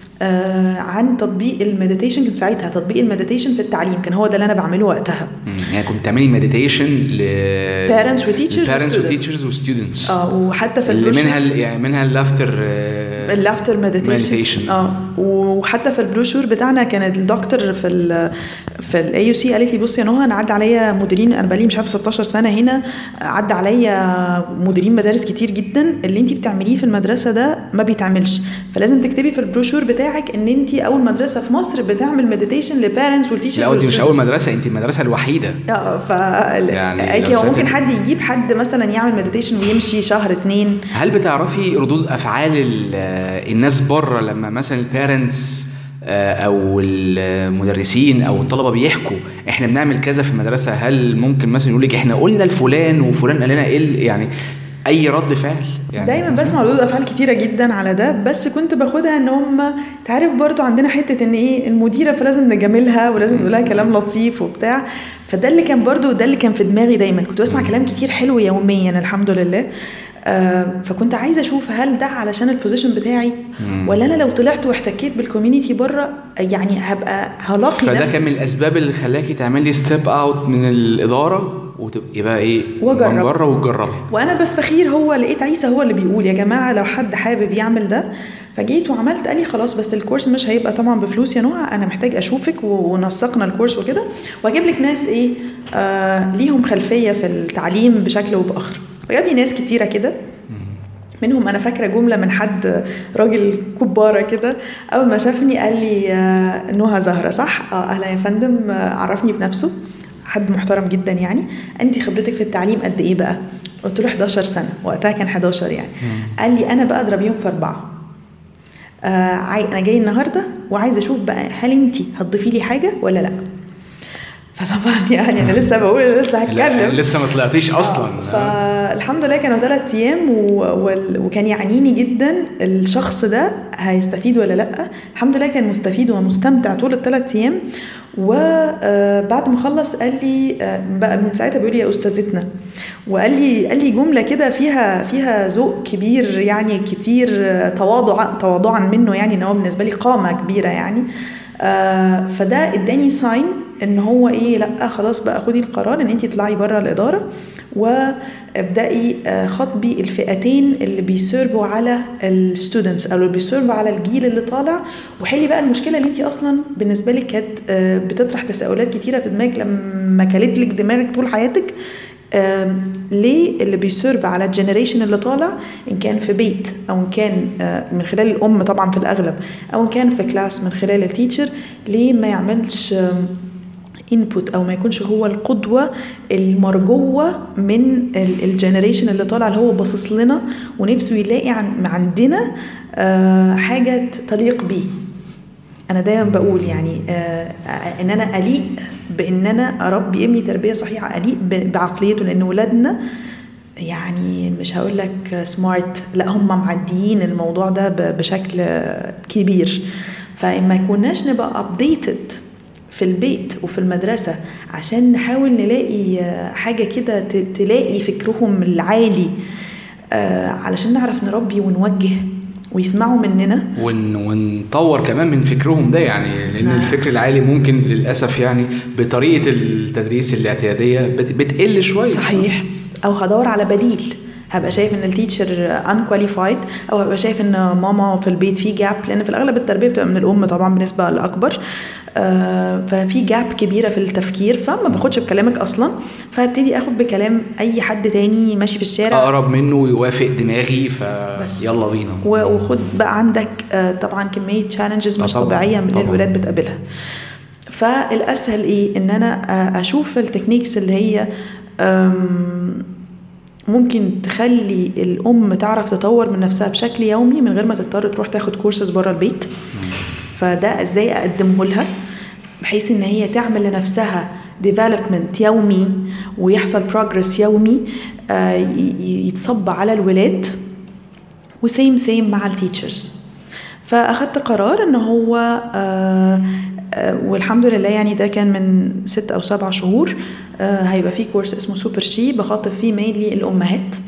آه عن تطبيق المديتيشن كان ساعتها تطبيق المديتيشن في التعليم كان هو ده اللي انا بعمله وقتها مم. يعني كنت بتعملي مديتيشن ل Parents و teachers و parents و students. teachers و students اه وحتى في اللي البروشر- منها ال- يعني منها اللافتر اللافتر مديتيشن meditation. اه وحتى في البروشور بتاعنا كان الدكتور في ال في الاي يو سي قالت لي بصي يا نهى انا عدى عليا مديرين انا بقالي مش عارفه 16 سنه هنا عدى عليا مديرين مدارس كتير جدا اللي انت بتعمليه في المدرسه ده ما بيتعملش فلازم تكتبي في البروشور بتاعك ان انت اول مدرسه في مصر بتعمل مديتيشن لبيرنتس والتيشرز لا دي مش اول مدرسه انت المدرسه الوحيده اه ف يعني يعني لو هو ممكن سافر- حد يجيب حد مثلا يعمل مديتيشن ويمشي شهر اتنين هل بتعرفي ردود افعال ال- الناس بره لما مثلا البيرنتس او المدرسين او الطلبه بيحكوا احنا بنعمل كذا في المدرسه هل ممكن مثلا يقول لك احنا قلنا لفلان وفلان قال لنا ايه ال- يعني اي رد فعل يعني دايما بسمع ردود افعال كتيره جدا على ده بس كنت باخدها ان هم تعرف برضو عندنا حته ان ايه المديره فلازم نجاملها ولازم نقول لها كلام لطيف وبتاع فده اللي كان برضو ده اللي كان في دماغي دايما كنت بسمع كلام كتير حلو يوميا الحمد لله آه فكنت عايزه اشوف هل ده علشان البوزيشن بتاعي مم. ولا انا لو طلعت واحتكيت بالكوميونتي بره يعني هبقى هلاقي فده نفس كان من الاسباب اللي خلاكي تعملي ستيب اوت من الاداره وتبقي بقى ايه وأجرب. من بره وتجربي وانا بستخير هو لقيت عيسى هو اللي بيقول يا جماعه لو حد حابب يعمل ده فجيت وعملت قال لي خلاص بس الكورس مش هيبقى طبعا بفلوس يا نوع انا محتاج اشوفك و- ونسقنا الكورس وكده واجيب لك ناس ايه آه ليهم خلفيه في التعليم بشكل او باخر فجاب لي ناس كتيره كده منهم انا فاكره جمله من حد راجل كباره كده اول ما شافني قال لي آه، نهى زهره صح اه اهلا يا فندم آه، عرفني بنفسه حد محترم جدا يعني قال انت خبرتك في التعليم قد ايه بقى قلت له 11 سنه وقتها كان 11 يعني قال لي انا بقى اضربيهم في اربعه آه عاي... انا جاي النهارده وعايزه اشوف بقى هل انت هتضيفي لي حاجه ولا لا فطبعا يعني انا لسه بقول لسه لا هتكلم لسه ما طلعتيش اصلا آه، فالحمد لله كانوا ثلاث ايام و... وال... وكان يعنيني جدا الشخص ده هيستفيد ولا لا الحمد لله كان مستفيد ومستمتع طول الثلاث ايام وبعد ما خلص قال لي آه، بقى من ساعتها بيقول لي يا استاذتنا وقال لي قال لي جمله كده فيها فيها ذوق كبير يعني كتير آه، تواضع تواضعا منه يعني ان هو بالنسبه لي قامه كبيره يعني آه، فده اداني ساين ان هو ايه لا خلاص بقى خدي القرار ان انت تطلعي بره الاداره وابداي آه، خاطبي الفئتين اللي بيسيرفوا على الستودنتس او اللي بيسيرفوا على الجيل اللي طالع وحلي بقى المشكله اللي انت اصلا بالنسبه لك كانت آه، بتطرح تساؤلات كتيره في دماغك لما كلت لك دماغك طول حياتك آم، ليه اللي بيسيرف على الجنريشن اللي طالع ان كان في بيت او ان كان آه، من خلال الام طبعا في الاغلب او ان كان في كلاس من خلال التيتشر ليه ما يعملش انبوت او ما يكونش هو القدوه المرجوه من الجنريشن اللي طالع اللي هو باصص لنا ونفسه يلاقي عن عندنا آه، حاجه تليق بيه انا دايما بقول يعني آه، ان انا اليق بان انا اربي ابني تربيه صحيحه اليق ب- بعقليته لان ولادنا يعني مش هقول لك سمارت لا هم معديين الموضوع ده ب- بشكل كبير فما كناش نبقى ابديتد في البيت وفي المدرسة عشان نحاول نلاقي آه، حاجة كده ت- تلاقي فكرهم العالي آه، علشان نعرف نربي ونوجه ويسمعوا مننا ون ونطور كمان من فكرهم ده يعني لان نعم. الفكر العالي ممكن للاسف يعني بطريقه التدريس الاعتياديه بت- بتقل شويه صحيح او هدور على بديل هبقى شايف ان التيتشر unqualified او هبقى شايف ان ماما في البيت في جاب لان في الاغلب التربيه بتبقى من الام طبعا بنسبه الاكبر آه، ففي جاب كبيره في التفكير فما باخدش بكلامك اصلا فهبتدي اخد بكلام اي حد تاني ماشي في الشارع اقرب منه ويوافق دماغي بس. فيلا بينا و- وخد بقى عندك آه، طبعا كميه تشالنجز آه مش طبعاً، طبيعيه من طبعاً. الولاد بتقابلها فالاسهل ايه ان انا آه، اشوف التكنيكس اللي هي آم، ممكن تخلي الام تعرف تطور من نفسها بشكل يومي من غير ما تضطر تروح تاخد كورسز بره البيت فده ازاي اقدمه لها بحيث ان هي تعمل لنفسها ديفلوبمنت يومي ويحصل بروجرس يومي آه، ي- ي- يتصب على الولاد وسيم سيم مع التيتشرز فاخدت قرار ان هو آه آه والحمد لله يعني ده كان من ست او سبع شهور آه هيبقى فيه كورس اسمه سوبر شي بخاطب فيه مينلي الامهات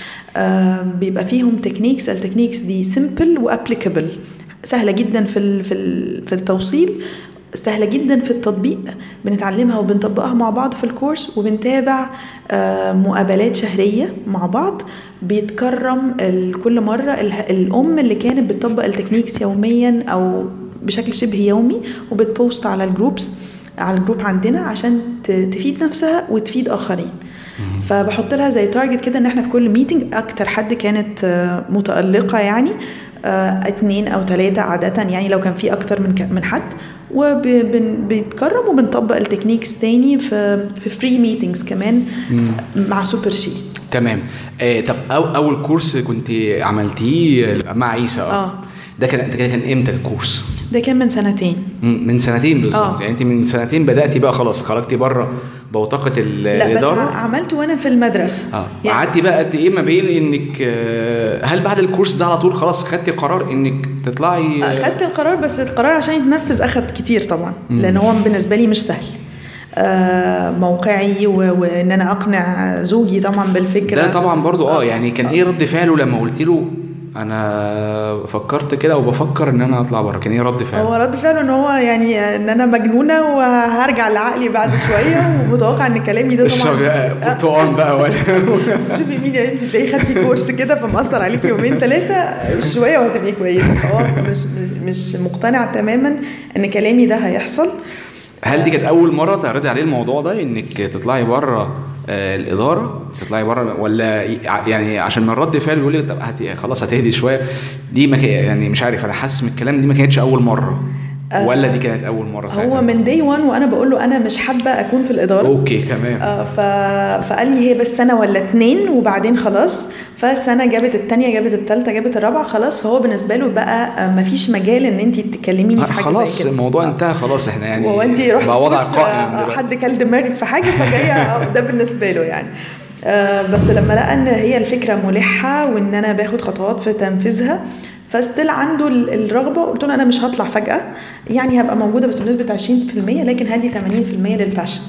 آه بيبقى فيهم تكنيكس التكنيكس دي سيمبل وابليكابل سهله جدا في ال- في ال- في التوصيل سهله جدا في التطبيق بنتعلمها وبنطبقها مع بعض في الكورس وبنتابع آه، مقابلات شهريه مع بعض بيتكرم ال- كل مره ال- الام اللي كانت بتطبق التكنيكس يوميا او بشكل شبه يومي وبتبوست على الجروبس على الجروب عندنا عشان ت- تفيد نفسها وتفيد اخرين فبحط لها زي تارجت كده ان احنا في كل ميتنج اكتر حد كانت آه، متالقه يعني آه، اتنين او ثلاثه عاده يعني لو كان في اكتر من ك- من حد وبنتكرم وبنطبق التكنيكس تاني في في فري ميتنجز كمان مع سوبر شي تمام آه طب أو اول كورس كنت عملتيه مع عيسى آه. ده كان ده كان امتى الكورس ده كان من سنتين مم، من سنتين بالظبط آه. يعني انت من سنتين بداتي بقى خلاص خرجتي بره بوتقه ال- لا بس الاداره ع- عملته وانا في المدرسه اه يعني قعدتي بقى قد ايه ما بين انك آه، هل بعد الكورس ده على طول خلاص خدتي قرار انك تطلعي آه، خدت القرار بس القرار عشان يتنفذ اخد كتير طبعا مم. لان هو بالنسبه لي مش سهل آه، موقعي و- وان انا اقنع زوجي طبعا بالفكره ده طبعا برضو اه يعني كان ايه رد فعله لما قلت له انا فكرت كده وبفكر ان انا اطلع بره كان ايه رد هو فعله رد فعله ان هو يعني ان انا مجنونه وهرجع لعقلي بعد شويه ومتوقع ان كلامي ده اشرب طبعا برتقال بقى ولا شوفي مين يا انت تلاقي خدتي كورس كده فمأثر عليكي يومين ثلاثه شويه وهتبقي كويسه فهو مش مش مش مقتنع تماما ان كلامي ده هيحصل هل دي كانت اول مره تعرضي عليه الموضوع ده انك تطلعي بره آه، الاداره تطلعي بره ولا يعني عشان من رد فعله بيقول لي طب هت- خلاص هتهدي شويه دي ما كان- يعني مش عارف انا حاسس من الكلام دي ما كانتش اول مره آه. ولا دي كانت اول مره ساعتها هو من دي 1 وانا بقول له انا مش حابه اكون في الاداره اوكي تمام آه، ف... فقال لي هي بس سنه ولا اتنين وبعدين خلاص فالسنه جابت التانية جابت التالتة جابت الرابعه خلاص فهو بالنسبه له بقى آه، مفيش مجال ان انت تكلميني في حاجه خلاص زي كده الموضوع انتهى خلاص احنا يعني هو انت رحتي بقى وضع كورس، قائم آه، دلوقتي. حد كل دماغك في حاجه فجايه آه، ده بالنسبه له يعني آه، بس لما لقى ان هي الفكره ملحه وان انا باخد خطوات في تنفيذها فستيل عنده ال- الرغبه قلت له انا مش هطلع فجاه يعني هبقى موجوده بس بنسبه 20% لكن هدي 80% للباشن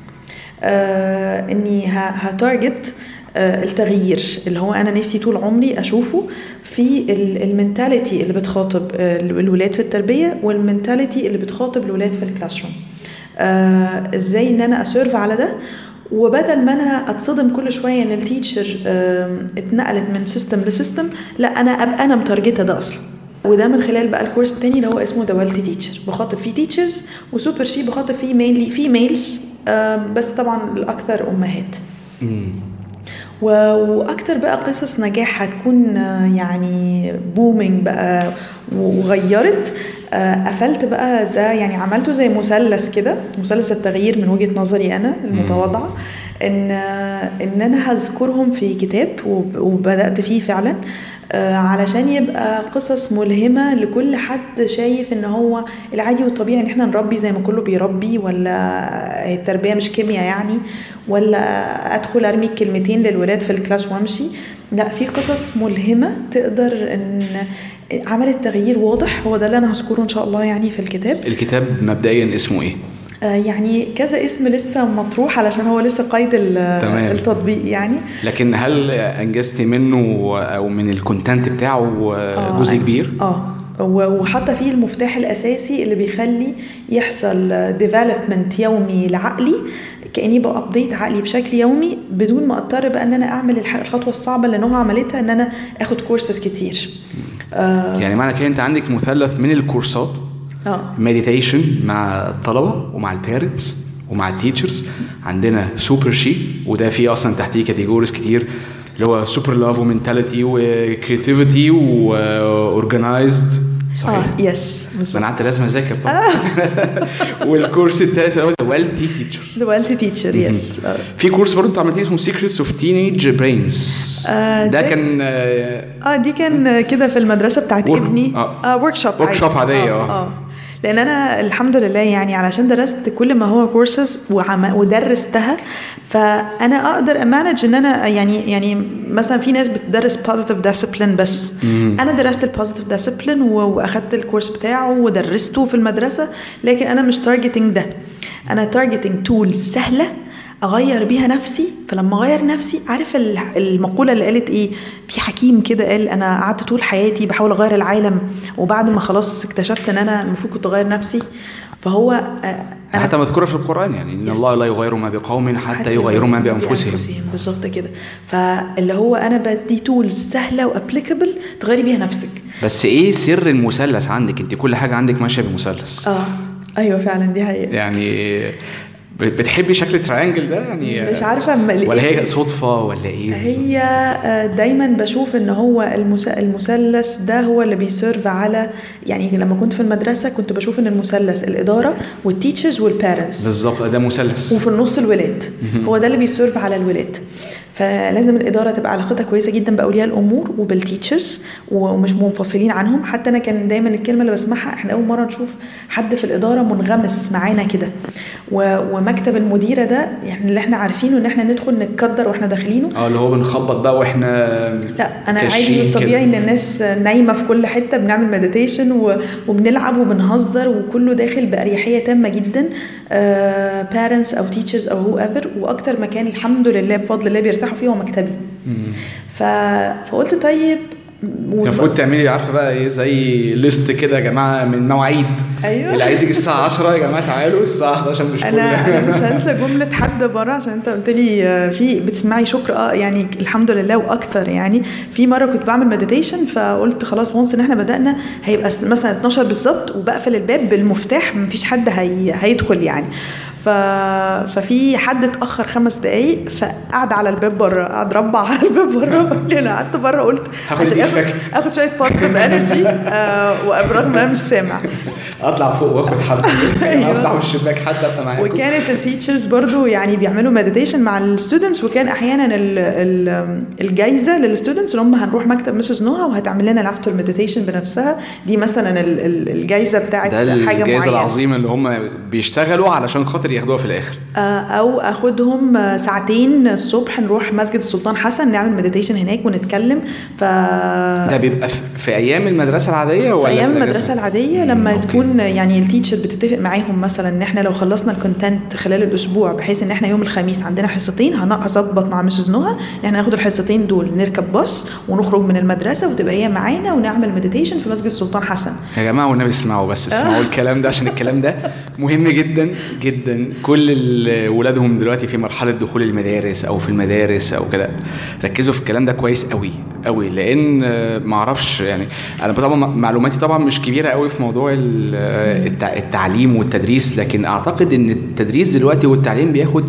آه اني ه- هتارجت آه التغيير اللي هو انا نفسي طول عمري اشوفه في المنتاليتي اللي بتخاطب آه، الولاد في التربيه والمنتاليتي اللي بتخاطب الولاد في الكلاس روم آه ازاي ان انا اسيرف على ده وبدل ما انا اتصدم كل شويه ان التيتشر آم، اتنقلت من سيستم لسيستم لا انا ابقى انا متارجته ده اصلا وده من خلال بقى الكورس التاني اللي هو اسمه دوالتي تيتشر بخاطب فيه تيتشرز وسوبر شي بخاطب فيه مينلي فيميلز بس طبعا الاكثر امهات مم. و- واكتر بقى قصص نجاح هتكون آه، يعني بومينج بقى وغيرت آه، قفلت بقى ده يعني عملته زي مثلث كده مثلث التغيير من وجهة نظري انا المتواضعة ان آه، ان انا هذكرهم في كتاب وب- وبدأت فيه فعلا آه، علشان يبقى قصص ملهمة لكل حد شايف ان هو العادي والطبيعي ان احنا نربي زي ما كله بيربي ولا التربية مش كيمياء يعني ولا ادخل ارمي كلمتين للولاد في الكلاس وامشي لا في قصص ملهمة تقدر ان عملت تغيير واضح هو ده اللي انا هذكره ان شاء الله يعني في الكتاب الكتاب مبدئيا اسمه ايه آه، يعني كذا اسم لسه مطروح علشان هو لسه قيد ال- تمام. التطبيق يعني لكن هل انجزتي منه او من الكونتنت بتاعه آه، جزء كبير اه و- وحاطه فيه المفتاح الاساسي اللي بيخلي يحصل ديفلوبمنت يومي لعقلي كاني بابديت عقلي بشكل يومي بدون ما اضطر بقى ان انا اعمل الح- الخطوه الصعبه اللي نوها عملتها ان انا اخد كورسز كتير اه, يعني معنى كده انت عندك مثلث من الكورسات آه. مديتيشن مع الطلبه ومع البيرنتس ومع التيتشرز عندنا سوبر شي وده فيه اصلا تحتيه كاتيجوريز كتير اللي هو سوبر لاف ومنتاليتي وكريتيفيتي واورجنايزد صحيح اه يس ما بالظبط انا قعدت لازم اذاكر طبعا والكورس الثالث اللي هو ويلثي تيتشر ذا ويلثي تيتشر يس في كورس برضه انت عملتيه اسمه سيكريتس اوف تينيج برينز آه، ده ده- كان آه، اه دي كان كده في المدرسه بتاعت Work- ابني آه. اه ورك شوب Workshop عادية، آه. اه لان انا الحمد لله يعني علشان درست كل ما هو كورسز ودرستها فانا اقدر امانج ان انا يعني يعني مثلا في ناس بتدرس بوزيتيف ديسيبلين بس انا درست البوزيتيف ديسيبلين واخدت الكورس بتاعه ودرسته في المدرسه لكن انا مش تارجتنج ده انا تارجتنج تولز سهله اغير بيها نفسي فلما اغير نفسي عارف ال- المقوله اللي قالت ايه في حكيم كده قال انا قعدت طول حياتي بحاول اغير العالم وبعد ما خلاص اكتشفت ان انا المفروض كنت اغير نفسي فهو آه، انا حتى مذكوره في القران يعني ان Yes. الله لا يغير ما بقوم حتى يغيروا ما بانفسهم بالظبط كده فاللي هو انا بدي تولز سهله وابليكابل تغيري بيها نفسك بس ايه سر المثلث عندك انت كل حاجه عندك ماشيه بمثلث اه ايوه فعلا دي حقيقه يعني ب- بتحبي شكل التريانجل ده يعني مش عارفه أما- ولا هي صدفه ولا ايه بالظبط؟ هي آه، دايما بشوف ان هو المس- المثلث ده هو اللي بيسيرف على يعني لما كنت في المدرسه كنت بشوف ان المثلث الاداره والتيتشرز والبيرنتس بالظبط ده مثلث وفي النص الولاد هو ده اللي بيسيرف على الولاد فلازم الاداره تبقى علاقتها كويسه جدا باولياء الامور وبالتيتشرز ومش منفصلين عنهم حتى انا كان دايما الكلمه اللي بسمعها احنا اول مره نشوف حد في الاداره منغمس معانا كده و- ومكتب المديره ده يعني اللي احنا عارفينه ان احنا ندخل نتقدر واحنا داخلينه اه اللي هو بنخبط بقى واحنا لا انا كاشين عادي الطبيعي كده. ان الناس نايمه في كل حته بنعمل مديتيشن وبنلعب وبنهزر وكله داخل باريحيه تامه جدا بارنتس او تيتشرز او هو ايفر واكتر مكان الحمد لله بفضل الله بيرتاحوا فيه هو مكتبي ف... فقلت طيب انت المفروض تعملي عارفه بقى ايه زي ليست كده يا جماعه من مواعيد أيوة. اللي عايز يجي الساعه 10 يا جماعه تعالوا الساعه 11 مش كل انا انا مش هنسى جمله حد بره عشان انت قلت لي آه، في بتسمعي شكر اه يعني الحمد لله واكثر يعني في مره كنت بعمل مديتيشن فقلت خلاص وانس ان احنا بدانا هيبقى الس- مثلا 12 بالظبط وبقفل الباب بالمفتاح مفيش حد هي هيدخل يعني ف... ففي حد اتاخر خمس دقايق فقعد على الباب بره قعد ربع على الباب بره لي انا قعدت بره قلت هاخد عشان اخد effect. اخد شويه بوزيتيف انرجي وابراج ما انا مش سامع اطلع فوق واخد حبه أيوة. افتح الشباك حتى ابقى معاكم وكانت التيتشرز برضو يعني بيعملوا مديتيشن مع الستودنتس وكان احيانا ال ال الجايزه للستودنتس ان هم هنروح مكتب مسز نوها وهتعمل لنا الافتر مديتيشن بنفسها دي مثلا ال- ال- الجايزه بتاعت ده حاجه الجائزه معينه العظيمه اللي هم بيشتغلوا علشان خاطر ياخدوها في الاخر آه، او اخدهم آه، ساعتين الصبح نروح مسجد السلطان حسن نعمل مديتيشن هناك ونتكلم ف ده بيبقى في, في ايام المدرسه العاديه ولا في ايام الأجازة؟ المدرسه العاديه مم، لما أوكي. تكون يعني التيتشر بتتفق معاهم مثلا ان احنا لو خلصنا الكونتنت خلال الاسبوع بحيث ان احنا يوم الخميس عندنا حصتين هن- هظبط مع مسز نهى ان احنا ناخد الحصتين دول نركب باص ونخرج من المدرسه وتبقى هي معانا ونعمل مديتيشن في مسجد السلطان حسن يا جماعه والنبي اسمعوا بس اسمعوا الكلام ده عشان الكلام ده مهم جدا جدا كل ال- ولادهم دلوقتي في مرحله دخول المدارس او في المدارس او كده ركزوا في الكلام ده كويس قوي قوي لان آه، ما اعرفش يعني انا طبعا معلوماتي طبعا مش كبيره قوي في موضوع ال- آه، التع- التعليم والتدريس لكن اعتقد ان التدريس دلوقتي والتعليم بياخد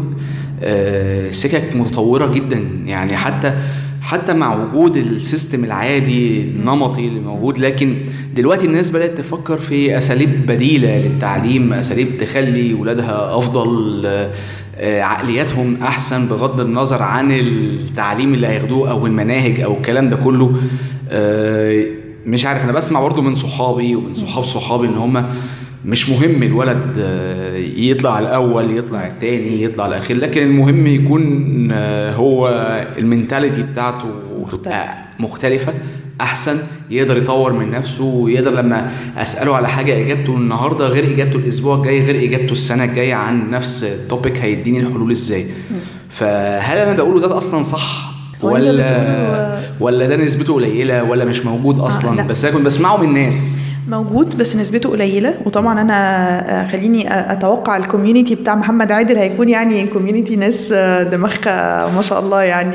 آه، سكك متطوره جدا يعني حتى حتى مع وجود السيستم العادي النمطي اللي موجود لكن دلوقتي الناس بدأت تفكر في أساليب بديلة للتعليم أساليب تخلي ولادها أفضل آه، آه، عقلياتهم أحسن بغض النظر عن التعليم اللي هياخدوه أو المناهج أو الكلام ده كله آه، مش عارف انا بسمع برضو من صحابي ومن صحاب صحابي ان هم مش مهم الولد آه، يطلع الاول يطلع الثاني يطلع الاخير لكن المهم يكون آه، هو المينتاليتي بتاعته تبقى مختلفه احسن يقدر يطور من نفسه ويقدر لما اساله على حاجه اجابته النهارده غير اجابته الاسبوع الجاي غير اجابته السنه الجايه عن نفس التوبيك هيديني الحلول ازاي فهل انا بقوله ده اصلا صح هو أنت ولا بتقوله- ولا ده نسبته قليله ولا مش موجود اصلا لا. بس انا كنت بسمعه من الناس موجود بس نسبته قليله وطبعا انا آه، خليني أ- اتوقع الكوميونتي بتاع محمد عادل هيكون يعني كوميونتي ناس آه، دماغها ما شاء الله يعني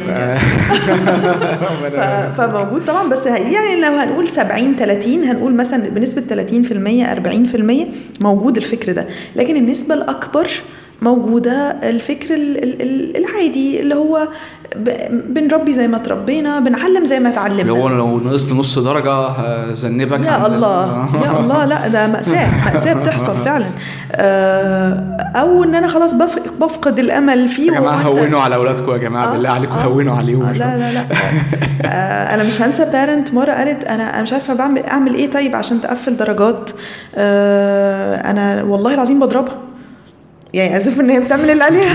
ف- فموجود طبعا بس ه- يعني لو هنقول 70 30 هنقول مثلا بنسبه 30% 40% موجود الفكر ده لكن النسبه الاكبر موجوده الفكر ال- ال- ال- العادي اللي هو ب- بنربي زي ما تربينا بنعلم زي ما اللي هو اتعلمنا لو نقصت نص درجه هذنبك يا عن- الله يا الله لا ده مأساة مأساة بتحصل فعلا آه، او ان انا خلاص بف- بفقد الامل فيه يا جماعه وهو أنت- هونوا على اولادكم يا جماعه آه، بالله عليكم آه. هونوا عليهم آه، لا لا لا آه، انا مش هنسى بارنت مره قالت انا انا مش عارفه بعمل اعمل ايه طيب عشان تقفل درجات آه، انا والله العظيم بضربها يعني اسف ان هي بتعمل اللي عليها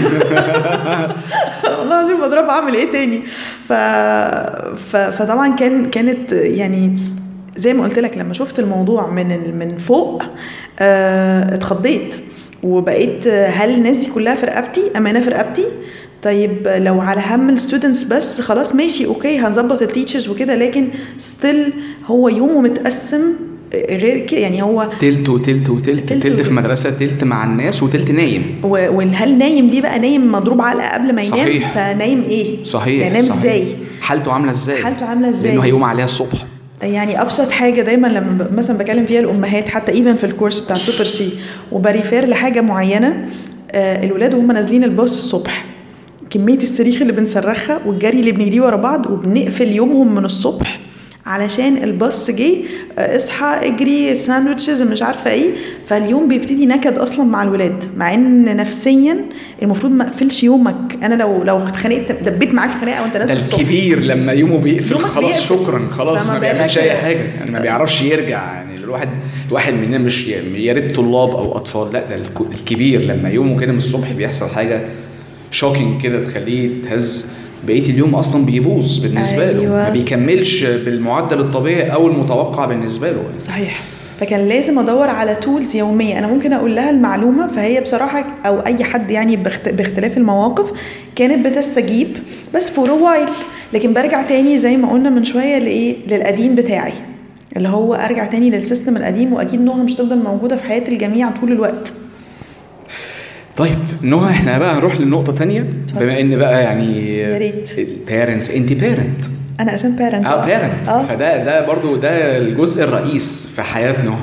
والله العظيم بضربها اعمل ايه تاني ف... ف... فطبعا كان كانت يعني زي ما قلت لك لما شفت الموضوع من ال- من فوق آه، اتخضيت وبقيت آه، هل الناس دي كلها في رقبتي امانه في رقبتي طيب لو على هم الستودنتس بس خلاص ماشي اوكي هنظبط التيتشرز وكده لكن ستيل هو يومه متقسم غير كده يعني هو تلت وتلت وتلت تلت تلت في وتلت. مدرسه تلت مع الناس وتلت نايم و- وهل نايم دي بقى نايم مضروب علقه قبل ما ينام صحيح. فنايم ايه صحيح يعني نام صحيح. ازاي حالته عامله ازاي حالته عاملة إزاي؟ لانه هيقوم عليها الصبح يعني ابسط حاجه دايما لما ب- مثلا بكلم فيها الامهات حتى ايفن في الكورس بتاع سوبر سي وبريفير لحاجه معينه آه الولاد وهم نازلين الباص الصبح كميه الصريخ اللي بنصرخها والجري اللي بنجريه ورا بعض وبنقفل يومهم من الصبح علشان الباص جه آه، اصحى اجري ساندوتشز مش عارفه ايه فاليوم بيبتدي نكد اصلا مع الولاد مع ان نفسيا المفروض ما اقفلش يومك انا لو لو اتخانقت دبيت معاك خناقه وانت ده نازل الصبح الكبير لما يومه بيقفل يومك خلاص بيقفل. شكرا خلاص فما ما بيعملش بالك- اي حاجه يعني ما بيعرفش يرجع يعني الواحد الواحد مننا مش يا ريت طلاب او اطفال لا ده الك- الكبير لما يومه كده من الصبح بيحصل حاجه شوكينج كده تخليه يتهز بقيه اليوم اصلا بيبوظ بالنسبه له أيوة. ما بيكملش بالمعدل الطبيعي او المتوقع بالنسبه له صحيح فكان لازم ادور على تولز يوميه انا ممكن اقول لها المعلومه فهي بصراحه او اي حد يعني باخت- باختلاف المواقف كانت بتستجيب بس فور وايل لكن برجع تاني زي ما قلنا من شويه لايه للقديم بتاعي اللي هو ارجع تاني للسيستم القديم واكيد نوها مش تفضل موجوده في حياه الجميع طول الوقت طيب نهى احنا بقى نروح لنقطه تانية اتفضل. بما ان بقى يعني يا ريت. البيرنتس انت بيرنت انا اساسا بارنت اه بيرنت اه فده ده برضو ده الجزء الرئيس في حياتنا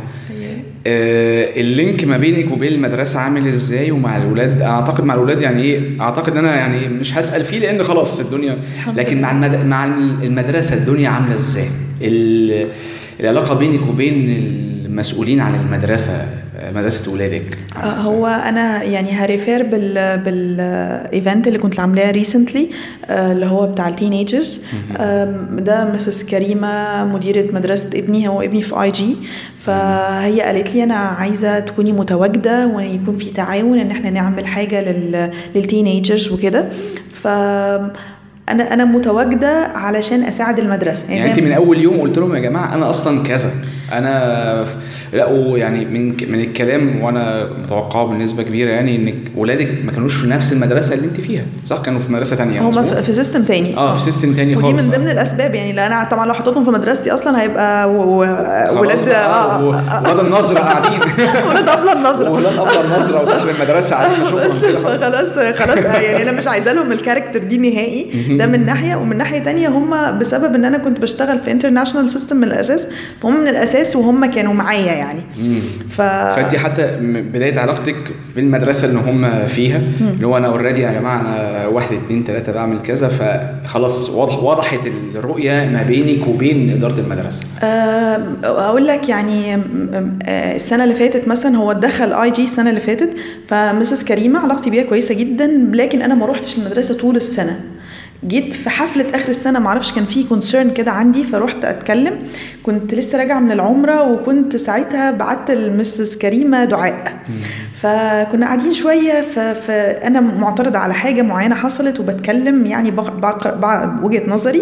آه اللينك ما بينك وبين المدرسه عامل ازاي ومع الاولاد أنا اعتقد مع الاولاد يعني ايه اعتقد ان انا يعني مش هسال فيه لان خلاص الدنيا الحمد لكن مع المد... مع المدرسه الدنيا عامله ازاي ال... العلاقه بينك وبين المسؤولين عن المدرسه آه، مدرسه اولادك آه، عاملة إزاي؟ هو انا يعني هريفير بال بالايفنت اللي كنت عاملاه ريسنتلي اللي هو بتاع التينيجرز ده مسز كريمه مديره مدرسه ابني هو ابني في اي جي فهي قالت لي انا عايزه تكوني متواجده ويكون في تعاون ان احنا نعمل حاجه لل للتينيجرز وكده ف انا انا متواجده علشان اساعد المدرسه يعني انت دايماً- من اول يوم قلت لهم يا جماعه انا اصلا كذا انا لا ويعني من من الكلام وانا متوقعه بنسبه كبيره يعني انك ولادك ما كانوش في نفس المدرسه اللي انت فيها صح كانوا في مدرسه تانية هما مظبوط؟ في- في سيستم تاني اه في سيستم تاني ودي خالص من آه. ضمن الاسباب يعني لان انا طبعا لو حطيتهم في مدرستي اصلا هيبقى و- و- خلاص ولاد بقى، اه و- ولاد النظره قاعدين ولاد ابله النظره ولاد ابله النظره وصاحب المدرسه قاعدين بس شكرا كده خلاص. خلاص خلاص يعني انا مش عايزه لهم الكاركتر دي نهائي ده من ناحيه ومن ناحيه تانية هم بسبب ان انا كنت بشتغل في انترناشونال سيستم من الاساس فهم من الاساس وهم كانوا معايا يعني مم. ف فانت حتى م- بدايه علاقتك بالمدرسه اللي هم فيها اللي هو انا اوريدي يا جماعه انا واحد اتنين تلاته بعمل كذا فخلاص وضح وضحت الرؤيه ما بينك وبين اداره المدرسه آه، اقول لك يعني م- آه، السنه اللي فاتت مثلا هو دخل اي جي السنه اللي فاتت فمسز كريمه علاقتي بيها كويسه جدا لكن انا ما روحتش المدرسه طول السنه جيت في حفله اخر السنه معرفش كان في كونسيرن كده عندي فروحت اتكلم كنت لسه راجعه من العمره وكنت ساعتها بعت لمسز كريمه دعاء فكنا قاعدين شويه ف- فانا معترضه على حاجه معينه حصلت وبتكلم يعني بق- بق- بق- وجهه نظري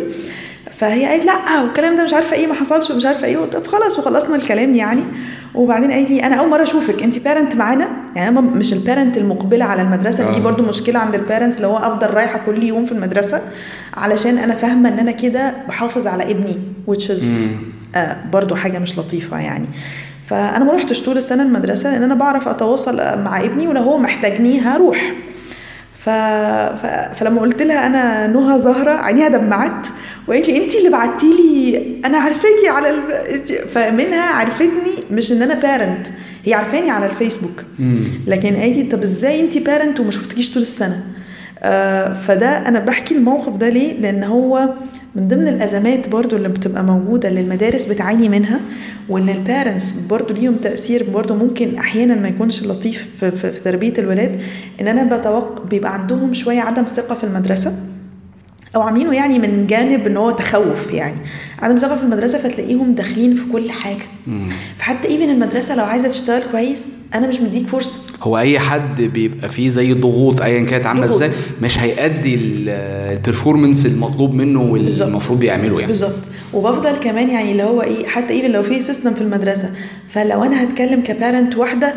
فهي قالت لا والكلام ده مش عارفه ايه ما حصلش ومش عارفه ايه طب خلاص وخلصنا الكلام يعني وبعدين قالت لي انا اول مره اشوفك انت بارنت معانا يعني انا مش البارنت المقبله على المدرسه دي آه. برضو مشكله عند البارنتس اللي هو افضل رايحه كل يوم في المدرسه علشان انا فاهمه ان انا كده بحافظ على ابني which is مم. آه برضو حاجه مش لطيفه يعني فانا ما روحتش طول السنه المدرسه لان انا بعرف اتواصل مع ابني ولو هو محتاجني هروح ف... ف... فلما قلت لها انا نهى زهره عينيها دمعت وقالت لي انت اللي بعتي لي انا عارفاكي على ال... فمنها عرفتني مش ان انا بارنت هي عارفاني على الفيسبوك مم. لكن قالت لي طب ازاي انت بارنت وما شفتكيش طول السنه آه فده انا بحكي الموقف ده ليه لان هو من ضمن الازمات برضو اللي بتبقى موجوده اللي المدارس بتعاني منها وان البارنتس برضو ليهم تاثير برضو ممكن احيانا ما يكونش لطيف في, في, في تربيه الولاد ان انا بتوقع بيبقى عندهم شويه عدم ثقه في المدرسه او عاملينه يعني من جانب ان هو تخوف يعني عدم ثقه في المدرسه فتلاقيهم داخلين في كل حاجه مم. فحتى ايفن المدرسه لو عايزه تشتغل كويس انا مش مديك فرصه هو اي حد بيبقى فيه زي ضغوط ايا كانت عامله ضغوط. ازاي مش هيأدي البرفورمانس المطلوب منه بالظبط. والمفروض بيعمله يعني بالظبط وبفضل كمان يعني اللي هو ايه حتى ايفن لو في سيستم في المدرسه فلو انا هتكلم كبارنت واحده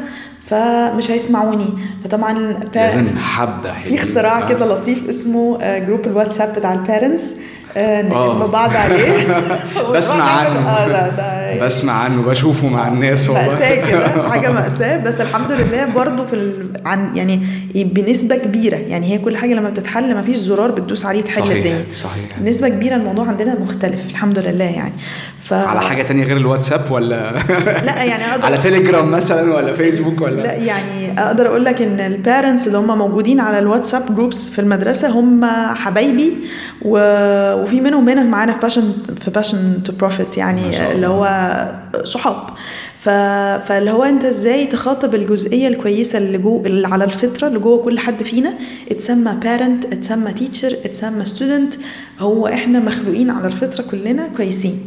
فمش هيسمعوني فطبعا parent- لازم حبه في حلوين. اختراع آه. كده لطيف اسمه آه، جروب الواتساب بتاع البيرنتس آه. نكلم بعض عليه بسمع عنه اه ده ده بسمع عنه بشوفه مع الناس والله مأساة كده حاجة مأساة بس الحمد لله برضو في ال... عن يعني بنسبة كبيرة يعني هي كل حاجة لما بتتحل ما فيش زرار بتدوس عليه تحل صحيح الدنيا صحيح نسبة كبيرة الموضوع عندنا مختلف الحمد لله يعني ف... على حاجه تانية غير الواتساب ولا لا يعني أقدر على تليجرام مثلا ولا فيسبوك ولا لا يعني اقدر اقول لك ان البيرنتس اللي هم موجودين على الواتساب جروبس في المدرسه هم حبايبي و... وفي منهم منهم معانا في باشن في باشن تو بروفيت ما يعني شاء اللي هو صحاب ف... فاللي هو انت ازاي تخاطب الجزئيه الكويسه اللي جو اللي على الفطره اللي جوه كل حد فينا اتسمى بارنت اتسمى تيتشر اتسمى ستودنت هو احنا مخلوقين على الفطره كلنا كويسين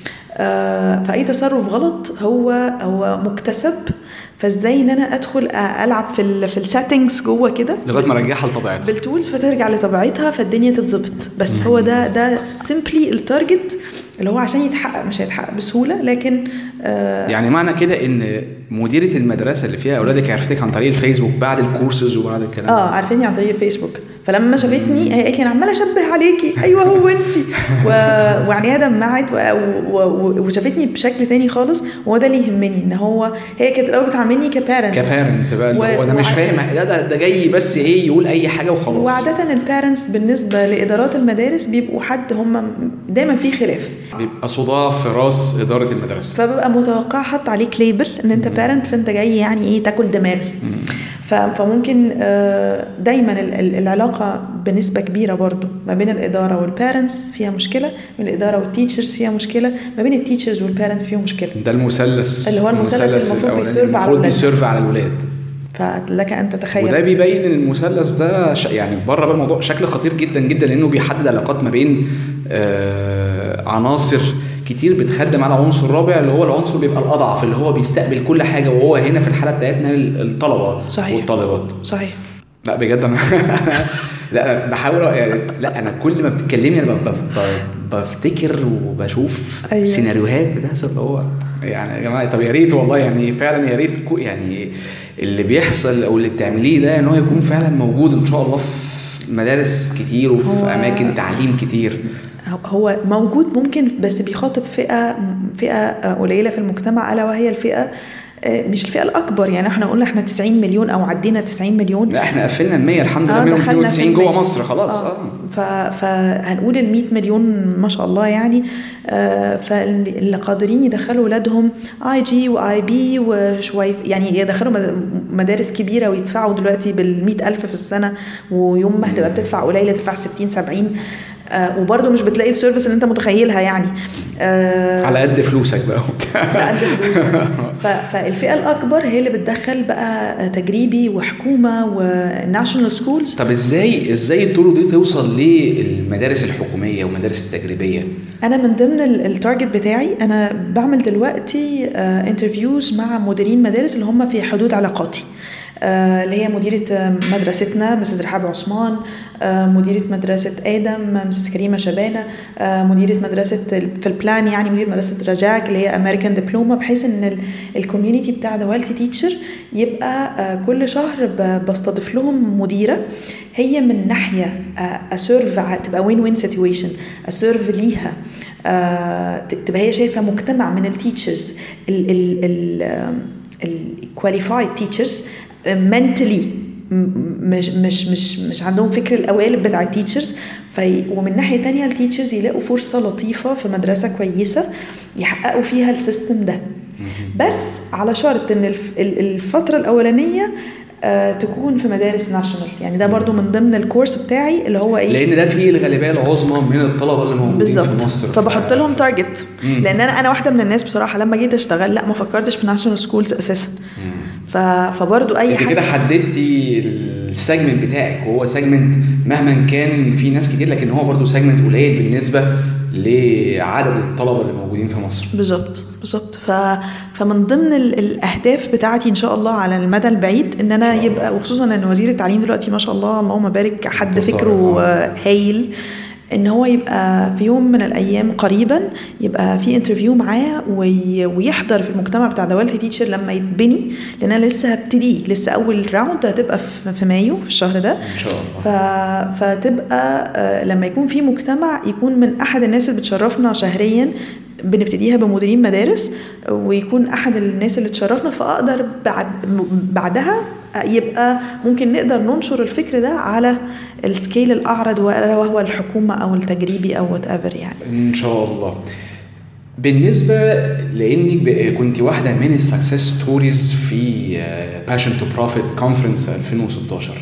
آه، فاي تصرف غلط هو هو مكتسب فازاي ان انا ادخل أ- العب في ال في السيتنجز جوه كده لغايه ما ارجعها لطبيعتها بالتولز فترجع لطبيعتها فالدنيا تتظبط بس هو ده ده سيمبلي التارجت اللي هو عشان يتحقق مش هيتحقق بسهوله لكن آه يعني معنى كده ان مديره المدرسه اللي فيها اولادك عرفتك عن طريق الفيسبوك بعد الكورسز وبعد الكلام ده. اه عارفيني عن طريق الفيسبوك فلما شافتني هي قالت لي انا عماله اشبه عليكي ايوه هو انت و... وعينيها دمعت و... و... و... وشافتني بشكل تاني خالص وهو ده اللي يهمني ان هو هي كانت الاول بتعاملني كبارنت كبارنت بقى اللي و- هو ده مش وع- فاهم ده, ده ده جاي بس ايه يقول اي حاجه وخلاص وعادة البارنتس بالنسبة لإدارات المدارس بيبقوا حد هم دايما في خلاف بيبقى صداع في راس اداره المدرسه فببقى متوقع حط عليك ليبل ان انت بارنت فانت جاي يعني ايه تاكل دماغي ف- فممكن آه، دايما ال- ال- العلاقة بنسبة كبيرة برضو ما بين الإدارة والبارنتس فيها مشكلة من الإدارة والتيتشرز فيها مشكلة ما بين التيتشرز والبارنتس فيها مشكلة ده المثلث اللي هو المثلث المفروض الأولاني، بيسيرف على المفروض الولاد. بيسيرف على الولاد فلك أن تتخيل وده بيبين ان المثلث ده ش... يعني بره بقى الموضوع شكل خطير جدا جدا لانه بيحدد علاقات ما بين آه عناصر كتير بتخدم على عنصر رابع اللي هو العنصر بيبقى الاضعف اللي هو بيستقبل كل حاجه وهو هنا في الحاله بتاعتنا الطلبه صحيح. والطالبات صحيح لا بجد انا لا أنا بحاول يعني لا انا كل ما بتتكلمي انا ب- ب- ب- بفتكر وبشوف أيوة. سيناريوهات بتحصل اللي هو يعني يا جماعه طب يا ريت والله يعني فعلا يا ريت كو- يعني اللي بيحصل او اللي بتعمليه ده ان هو يكون فعلا موجود ان شاء الله في مدارس كتير وفي هو- اماكن تعليم كتير هو موجود ممكن بس بيخاطب فئة فئة قليلة في المجتمع ألا وهي الفئة آه، مش الفئة الأكبر يعني احنا قلنا احنا 90 مليون أو عدينا 90 مليون لا احنا قفلنا ال 100 الحمد لله اه منهم دخلنا في 92 جوه المية. مصر خلاص اه, ف... فهنقول ال 100 مليون ما شاء الله يعني آه فاللي قادرين يدخلوا ولادهم اي جي واي بي وشويه يعني يدخلوا مد- مدارس كبيره ويدفعوا دلوقتي بال 100000 في السنه ويوم ما هتبقى بتدفع قليله تدفع 60 70 آه وبرده مش بتلاقي السيرفيس اللي انت متخيلها يعني آه على قد فلوسك بقى على قد فلوسك فالفئه الاكبر هي اللي بتدخل بقى تجريبي وحكومه وناشونال سكولز طب ازاي ازاي الطرق دي توصل للمدارس الحكوميه والمدارس التجريبيه انا من ضمن التارجت بتاعي انا بعمل دلوقتي انترفيوز مع مديرين مدارس اللي هم في حدود علاقاتي آه، اللي هي مديرة مدرستنا مسز رحاب عثمان آه، مديرة مدرسة آدم مسز كريمة شبانة آه، مديرة مدرسة في البلان يعني مديرة مدرسة رجاك اللي هي أمريكان دبلوما بحيث إن الكوميونتي بتاع ذا والتي تيتشر يبقى كل شهر بستضيف لهم مديرة هي من ناحية أسيرف تبقى وين وين سيتويشن أسيرف ليها تبقى هي شايفة مجتمع من التيتشرز الكواليفايد تيتشرز منتلي مش مش مش مش عندهم فكر القوالب بتاع التيتشرز في ومن ناحيه تانية التيتشرز يلاقوا فرصه لطيفه في مدرسه كويسه يحققوا فيها السيستم ده بس على شرط ان الفتره الاولانيه آه تكون في مدارس ناشونال يعني ده برضو من ضمن الكورس بتاعي اللي هو ايه لان ده فيه الغالبيه العظمى من الطلبه اللي موجودين بالزبط. في مصر فبحط لهم تارجت لان انا انا واحده من الناس بصراحه لما جيت اشتغل لا ما فكرتش في ناشونال سكولز اساسا مم. فبرضه اي حاجه كده حددتي السيجمنت بتاعك وهو سيجمنت مهما كان في ناس كتير لكن هو برضه سيجمنت قليل بالنسبه لعدد الطلبه اللي موجودين في مصر بالظبط بالظبط ف... فمن ضمن الاهداف بتاعتي ان شاء الله على المدى البعيد ان انا يبقى وخصوصا ان وزير التعليم دلوقتي ما شاء الله اللهم بارك حد فكره هايل ان هو يبقى في يوم من الايام قريبا يبقى في انترفيو معاه ويحضر في المجتمع بتاع دوالتي تيتشر لما يتبني لان انا لسه هبتدي لسه اول راوند هتبقى في مايو في الشهر ده ان شاء الله ف... فتبقى آه، لما يكون في مجتمع يكون من احد الناس اللي بتشرفنا شهريا بنبتديها بمديرين مدارس ويكون احد الناس اللي تشرفنا فاقدر بعد بعدها يبقى ممكن نقدر ننشر الفكر ده على السكيل الاعرض وهو الحكومه او التجريبي او وات ايفر يعني ان شاء الله بالنسبه لانك كنت واحده من السكسس ستوريز في باشن تو بروفيت كونفرنس 2016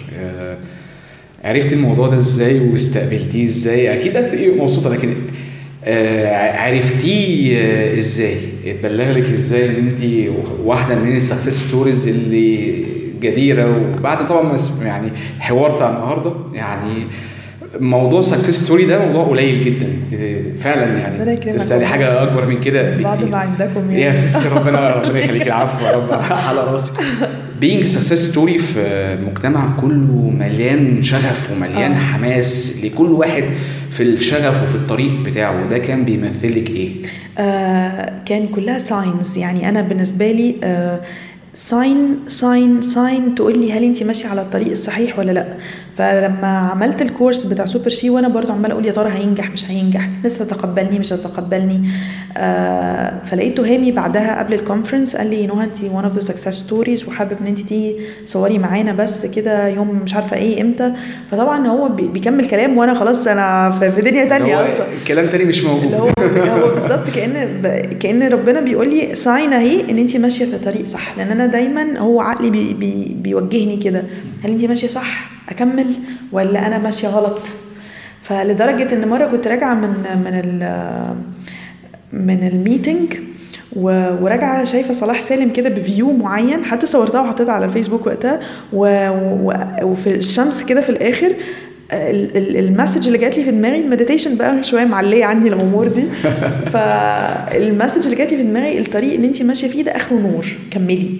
عرفت الموضوع ده ازاي واستقبلتيه ازاي اكيد إيه مبسوطه لكن آه، عرفتيه آه، ازاي اتبلغ لك ازاي ان انت واحده من السكسس ستوريز اللي جديره وبعد طبعا يعني حوار بتاع النهارده يعني موضوع سكسس ستوري ده موضوع قليل جدا فعلا يعني تستاهلي حاجه اكبر من كده بكتير بعد ما عندكم يعني يا ربنا ربنا يخليك العفو يا رب على راسي بينج سكسس ستوري في مجتمع كله مليان شغف ومليان أوه. حماس لكل واحد في الشغف وفي الطريق بتاعه ده كان بيمثلك ايه؟ آه كان كلها ساينز يعني انا بالنسبه لي آه ساين ساين ساين تقول لي هل انت ماشيه على الطريق الصحيح ولا لا فلما عملت الكورس بتاع سوبر شي وانا برضو عماله اقول يا ترى هينجح مش هينجح الناس هتتقبلني مش هتتقبلني آه فلقيت تهامي بعدها قبل الكونفرنس قال لي نوها انت ون اوف ذا سكسس ستوريز وحابب ان انت تيجي تصوري معانا بس كده يوم مش عارفه ايه امتى فطبعا هو بيكمل كلام وانا خلاص انا في دنيا تانية اصلا كلام تاني مش موجود اللي هو هو بالظبط كان كان ربنا بيقول لي ساين اهي ان انت ماشيه في طريق صح لان انا دايما هو عقلي بي بي بيوجهني كده هل انت ماشيه صح اكمل ولا انا ماشيه غلط فلدرجه ان مره كنت راجعه من من ال من الميتنج وراجعه شايفه صلاح سالم كده بفيو معين حتى صورتها وحطيتها على الفيسبوك وقتها وفي الشمس كده في الاخر المسج اللي جات لي في دماغي المديتيشن بقى شويه معليه عندي الامور دي فالمسج اللي جات لي في دماغي الطريق اللي انت ماشيه فيه ده اخره نور كملي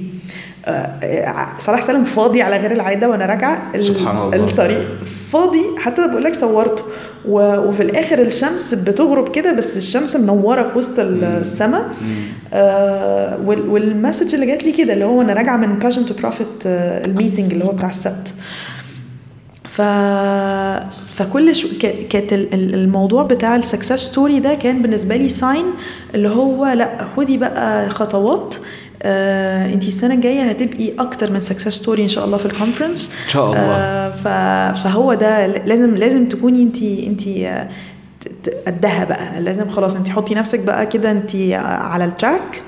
آه، صلاح سالم فاضي على غير العاده وانا راجعه سبحان الله الطريق فاضي حتى بقول لك صورته وفي الاخر الشمس بتغرب كده بس الشمس منوره في وسط السماء آه والمسج اللي جات لي كده اللي هو انا راجعه من باشن تو بروفيت الميتنج اللي هو بتاع السبت ف... فكل شو... كانت الموضوع بتاع السكسس ستوري ده كان بالنسبه لي ساين اللي هو لا خدي بقى خطوات آه انت السنه الجايه هتبقي اكتر من سكسس ستوري ان شاء الله في الكونفرنس ان شاء الله آه فهو ده لازم لازم تكوني انت انت قدها بقى لازم خلاص انت حطي نفسك بقى كده انت على التراك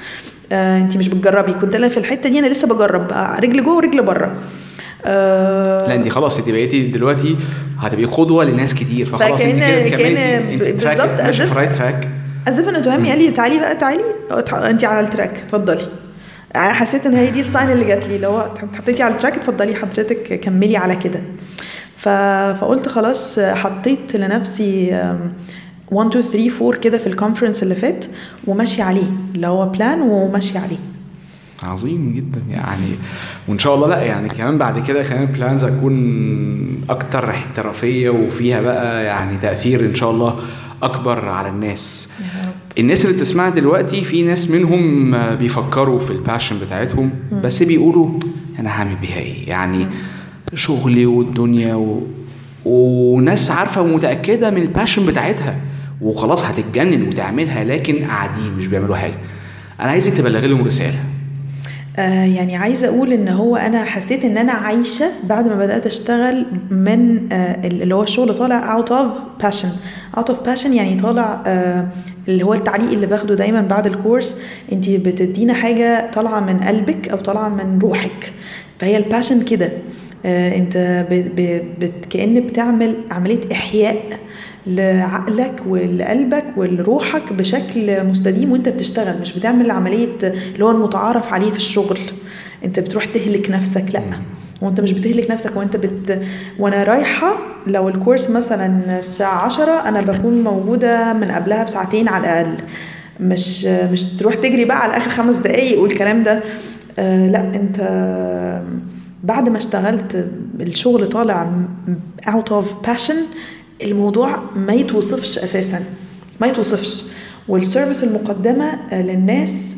آه انت مش بتجربي كنت انا في الحته دي انا لسه بجرب آه رجل جوه ورجل بره آه لا انت خلاص انت بقيتي دلوقتي هتبقي قدوه لناس كتير فخلاص انت كده كمان انت تراك ماشي في رايت تراك ازف ان تهامي قال لي تعالي بقى تعالي انت على التراك اتفضلي انا حسيت ان هي دي الساين اللي جات لي اللي هو حطيتي على التراك اتفضلي حضرتك كملي على كده فقلت خلاص حطيت لنفسي 1 2 3 4 كده في الكونفرنس اللي فات وماشي عليه اللي هو بلان وماشي عليه عظيم جدا يعني وان شاء الله لا يعني كمان بعد كده كمان بلانز هتكون اكتر احترافيه وفيها بقى يعني تاثير ان شاء الله اكبر على الناس الناس اللي بتسمعها دلوقتي في ناس منهم بيفكروا في الباشن بتاعتهم بس بيقولوا انا هعمل بيها ايه يعني شغلي والدنيا و... وناس عارفه ومتاكده من الباشن بتاعتها وخلاص هتتجنن وتعملها لكن قاعدين مش بيعملوا حاجه انا عايزك تبلغي لهم رساله آه يعني عايزه اقول ان هو انا حسيت ان انا عايشه بعد ما بدات اشتغل من آه اللي هو الشغل طالع اوت اوف باشن اوت اوف باشن يعني طالع آه اللي هو التعليق اللي باخده دايما بعد الكورس انت بتدينا حاجه طالعه من قلبك او طالعه من روحك فهي الباشن كده آه انت بت كأن بتعمل عمليه احياء لعقلك ولقلبك ولروحك بشكل مستديم وانت بتشتغل مش بتعمل عمليه اللي هو المتعارف عليه في الشغل انت بتروح تهلك نفسك لا وانت مش بتهلك نفسك وانت بت وانا رايحه لو الكورس مثلا الساعه 10 انا بكون موجوده من قبلها بساعتين على الاقل مش مش تروح تجري بقى على اخر خمس دقايق والكلام ده آه لا انت بعد ما اشتغلت الشغل طالع اوت اوف باشن الموضوع ما يتوصفش اساسا ما يتوصفش والسيرفيس المقدمه للناس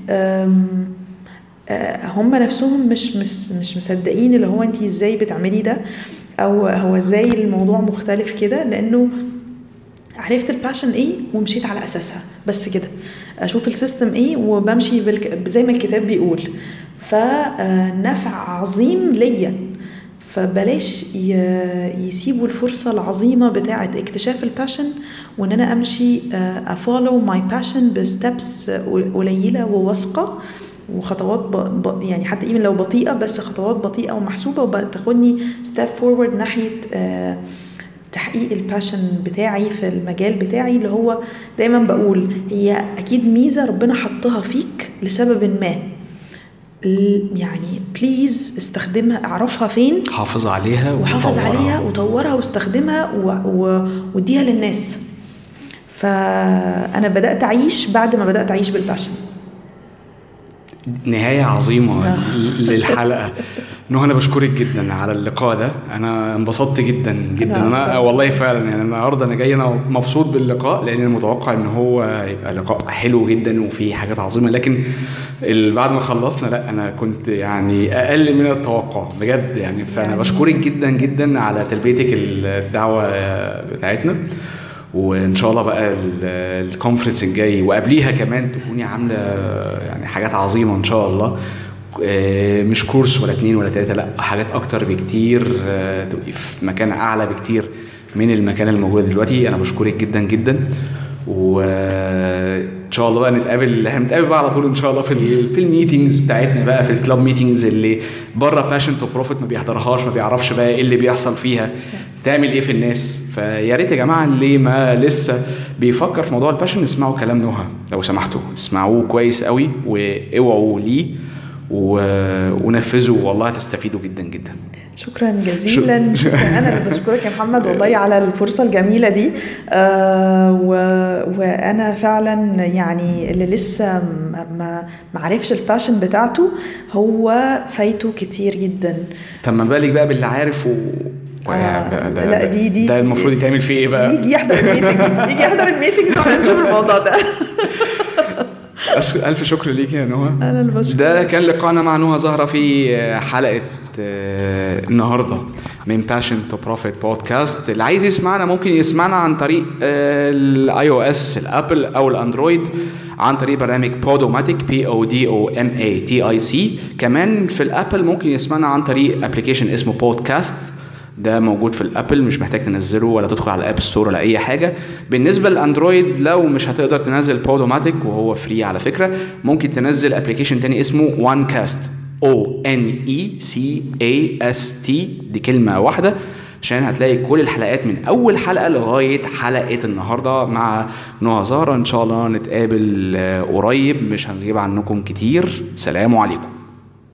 هم نفسهم مش مش مش مصدقين اللي هو انت ازاي بتعملي ده او هو ازاي الموضوع مختلف كده لانه عرفت الباشن ايه ومشيت على اساسها بس كده اشوف السيستم ايه وبمشي بالك... زي ما الكتاب بيقول فنفع عظيم ليا فبلاش يسيبوا الفرصه العظيمه بتاعه اكتشاف الباشن وان انا امشي افولو ماي باشن بستبس قليله وواثقه وخطوات ب... ب... يعني حتى ايمن لو بطيئه بس خطوات بطيئه ومحسوبه وبتاخدني ستيب فورورد ناحيه آه تحقيق الباشن بتاعي في المجال بتاعي اللي هو دايما بقول هي اكيد ميزه ربنا حطها فيك لسبب ما يعني بليز استخدمها اعرفها فين حافظ عليها وحافظ عليها وطورها واستخدمها واديها للناس فانا بدات اعيش بعد ما بدات اعيش بالباشن نهاية عظيمة للحلقة نهى أنا بشكرك جدا على اللقاء ده أنا انبسطت جدا جدا أنا والله فعلا يعني النهاردة أنا جاي أنا مبسوط باللقاء لأن متوقع إن هو يبقى لقاء حلو جدا وفيه حاجات عظيمة لكن بعد ما خلصنا لا أنا كنت يعني أقل من التوقع بجد يعني فأنا بشكرك جدا جدا على تلبيتك الدعوة بتاعتنا وان شاء الله بقى الكونفرنس الجاي وقبليها كمان تكوني عامله يعني حاجات عظيمه ان شاء الله مش كورس ولا اتنين ولا تلاته لا حاجات اكتر بكتير تبقي في مكان اعلى بكتير من المكان الموجود دلوقتي انا بشكرك جدا جدا وان شاء الله بقى نتقابل هنتقابل بقى على طول ان شاء الله في ال في الميتنجز بتاعتنا بقى في الكلاب ميتنجز اللي بره باشن تو بروفيت ما بيحضرهاش ما بيعرفش بقى ايه اللي بيحصل فيها تعمل ايه في الناس فيا ريت يا جماعه اللي ما لسه بيفكر في موضوع الباشن اسمعوا كلام نهى لو سمحتوا اسمعوه كويس قوي واوعوا ليه و... ونفذوا والله هتستفيدوا جدا جدا شكرا جزيلا شكرا انا اللي بشكرك يا محمد والله على الفرصه الجميله دي آه و... وانا فعلا يعني اللي لسه ما ما عرفش الباشن بتاعته هو فايته كتير جدا طب ما بالك بقى باللي عارف و... آه ده لا دي دي ده المفروض يتعمل فيه ايه بقى؟ يجي يحضر الميتنجز يجي يحضر الميتنجز واحنا نشوف الموضوع ده الف شكر ليك يا نهى انا اللي بشكرك ده كان لقاءنا مع نهى زهره في حلقه النهارده من باشن تو بروفيت بودكاست اللي عايز يسمعنا ممكن يسمعنا عن طريق الاي او اس الابل او الاندرويد عن طريق برنامج بودوماتيك بي او دي او ام اي تي اي سي كمان في الابل ممكن يسمعنا عن طريق ابلكيشن اسمه بودكاست ده موجود في الابل مش محتاج تنزله ولا تدخل على الاب ستور ولا اي حاجه بالنسبه للاندرويد لو مش هتقدر تنزل بودوماتيك وهو فري على فكره ممكن تنزل ابلكيشن تاني اسمه وان كاست او ان اي سي اي اس تي دي كلمه واحده عشان هتلاقي كل الحلقات من اول حلقه لغايه حلقه النهارده مع نهى زهره ان شاء الله نتقابل آه، قريب مش هنغيب عنكم كتير سلام عليكم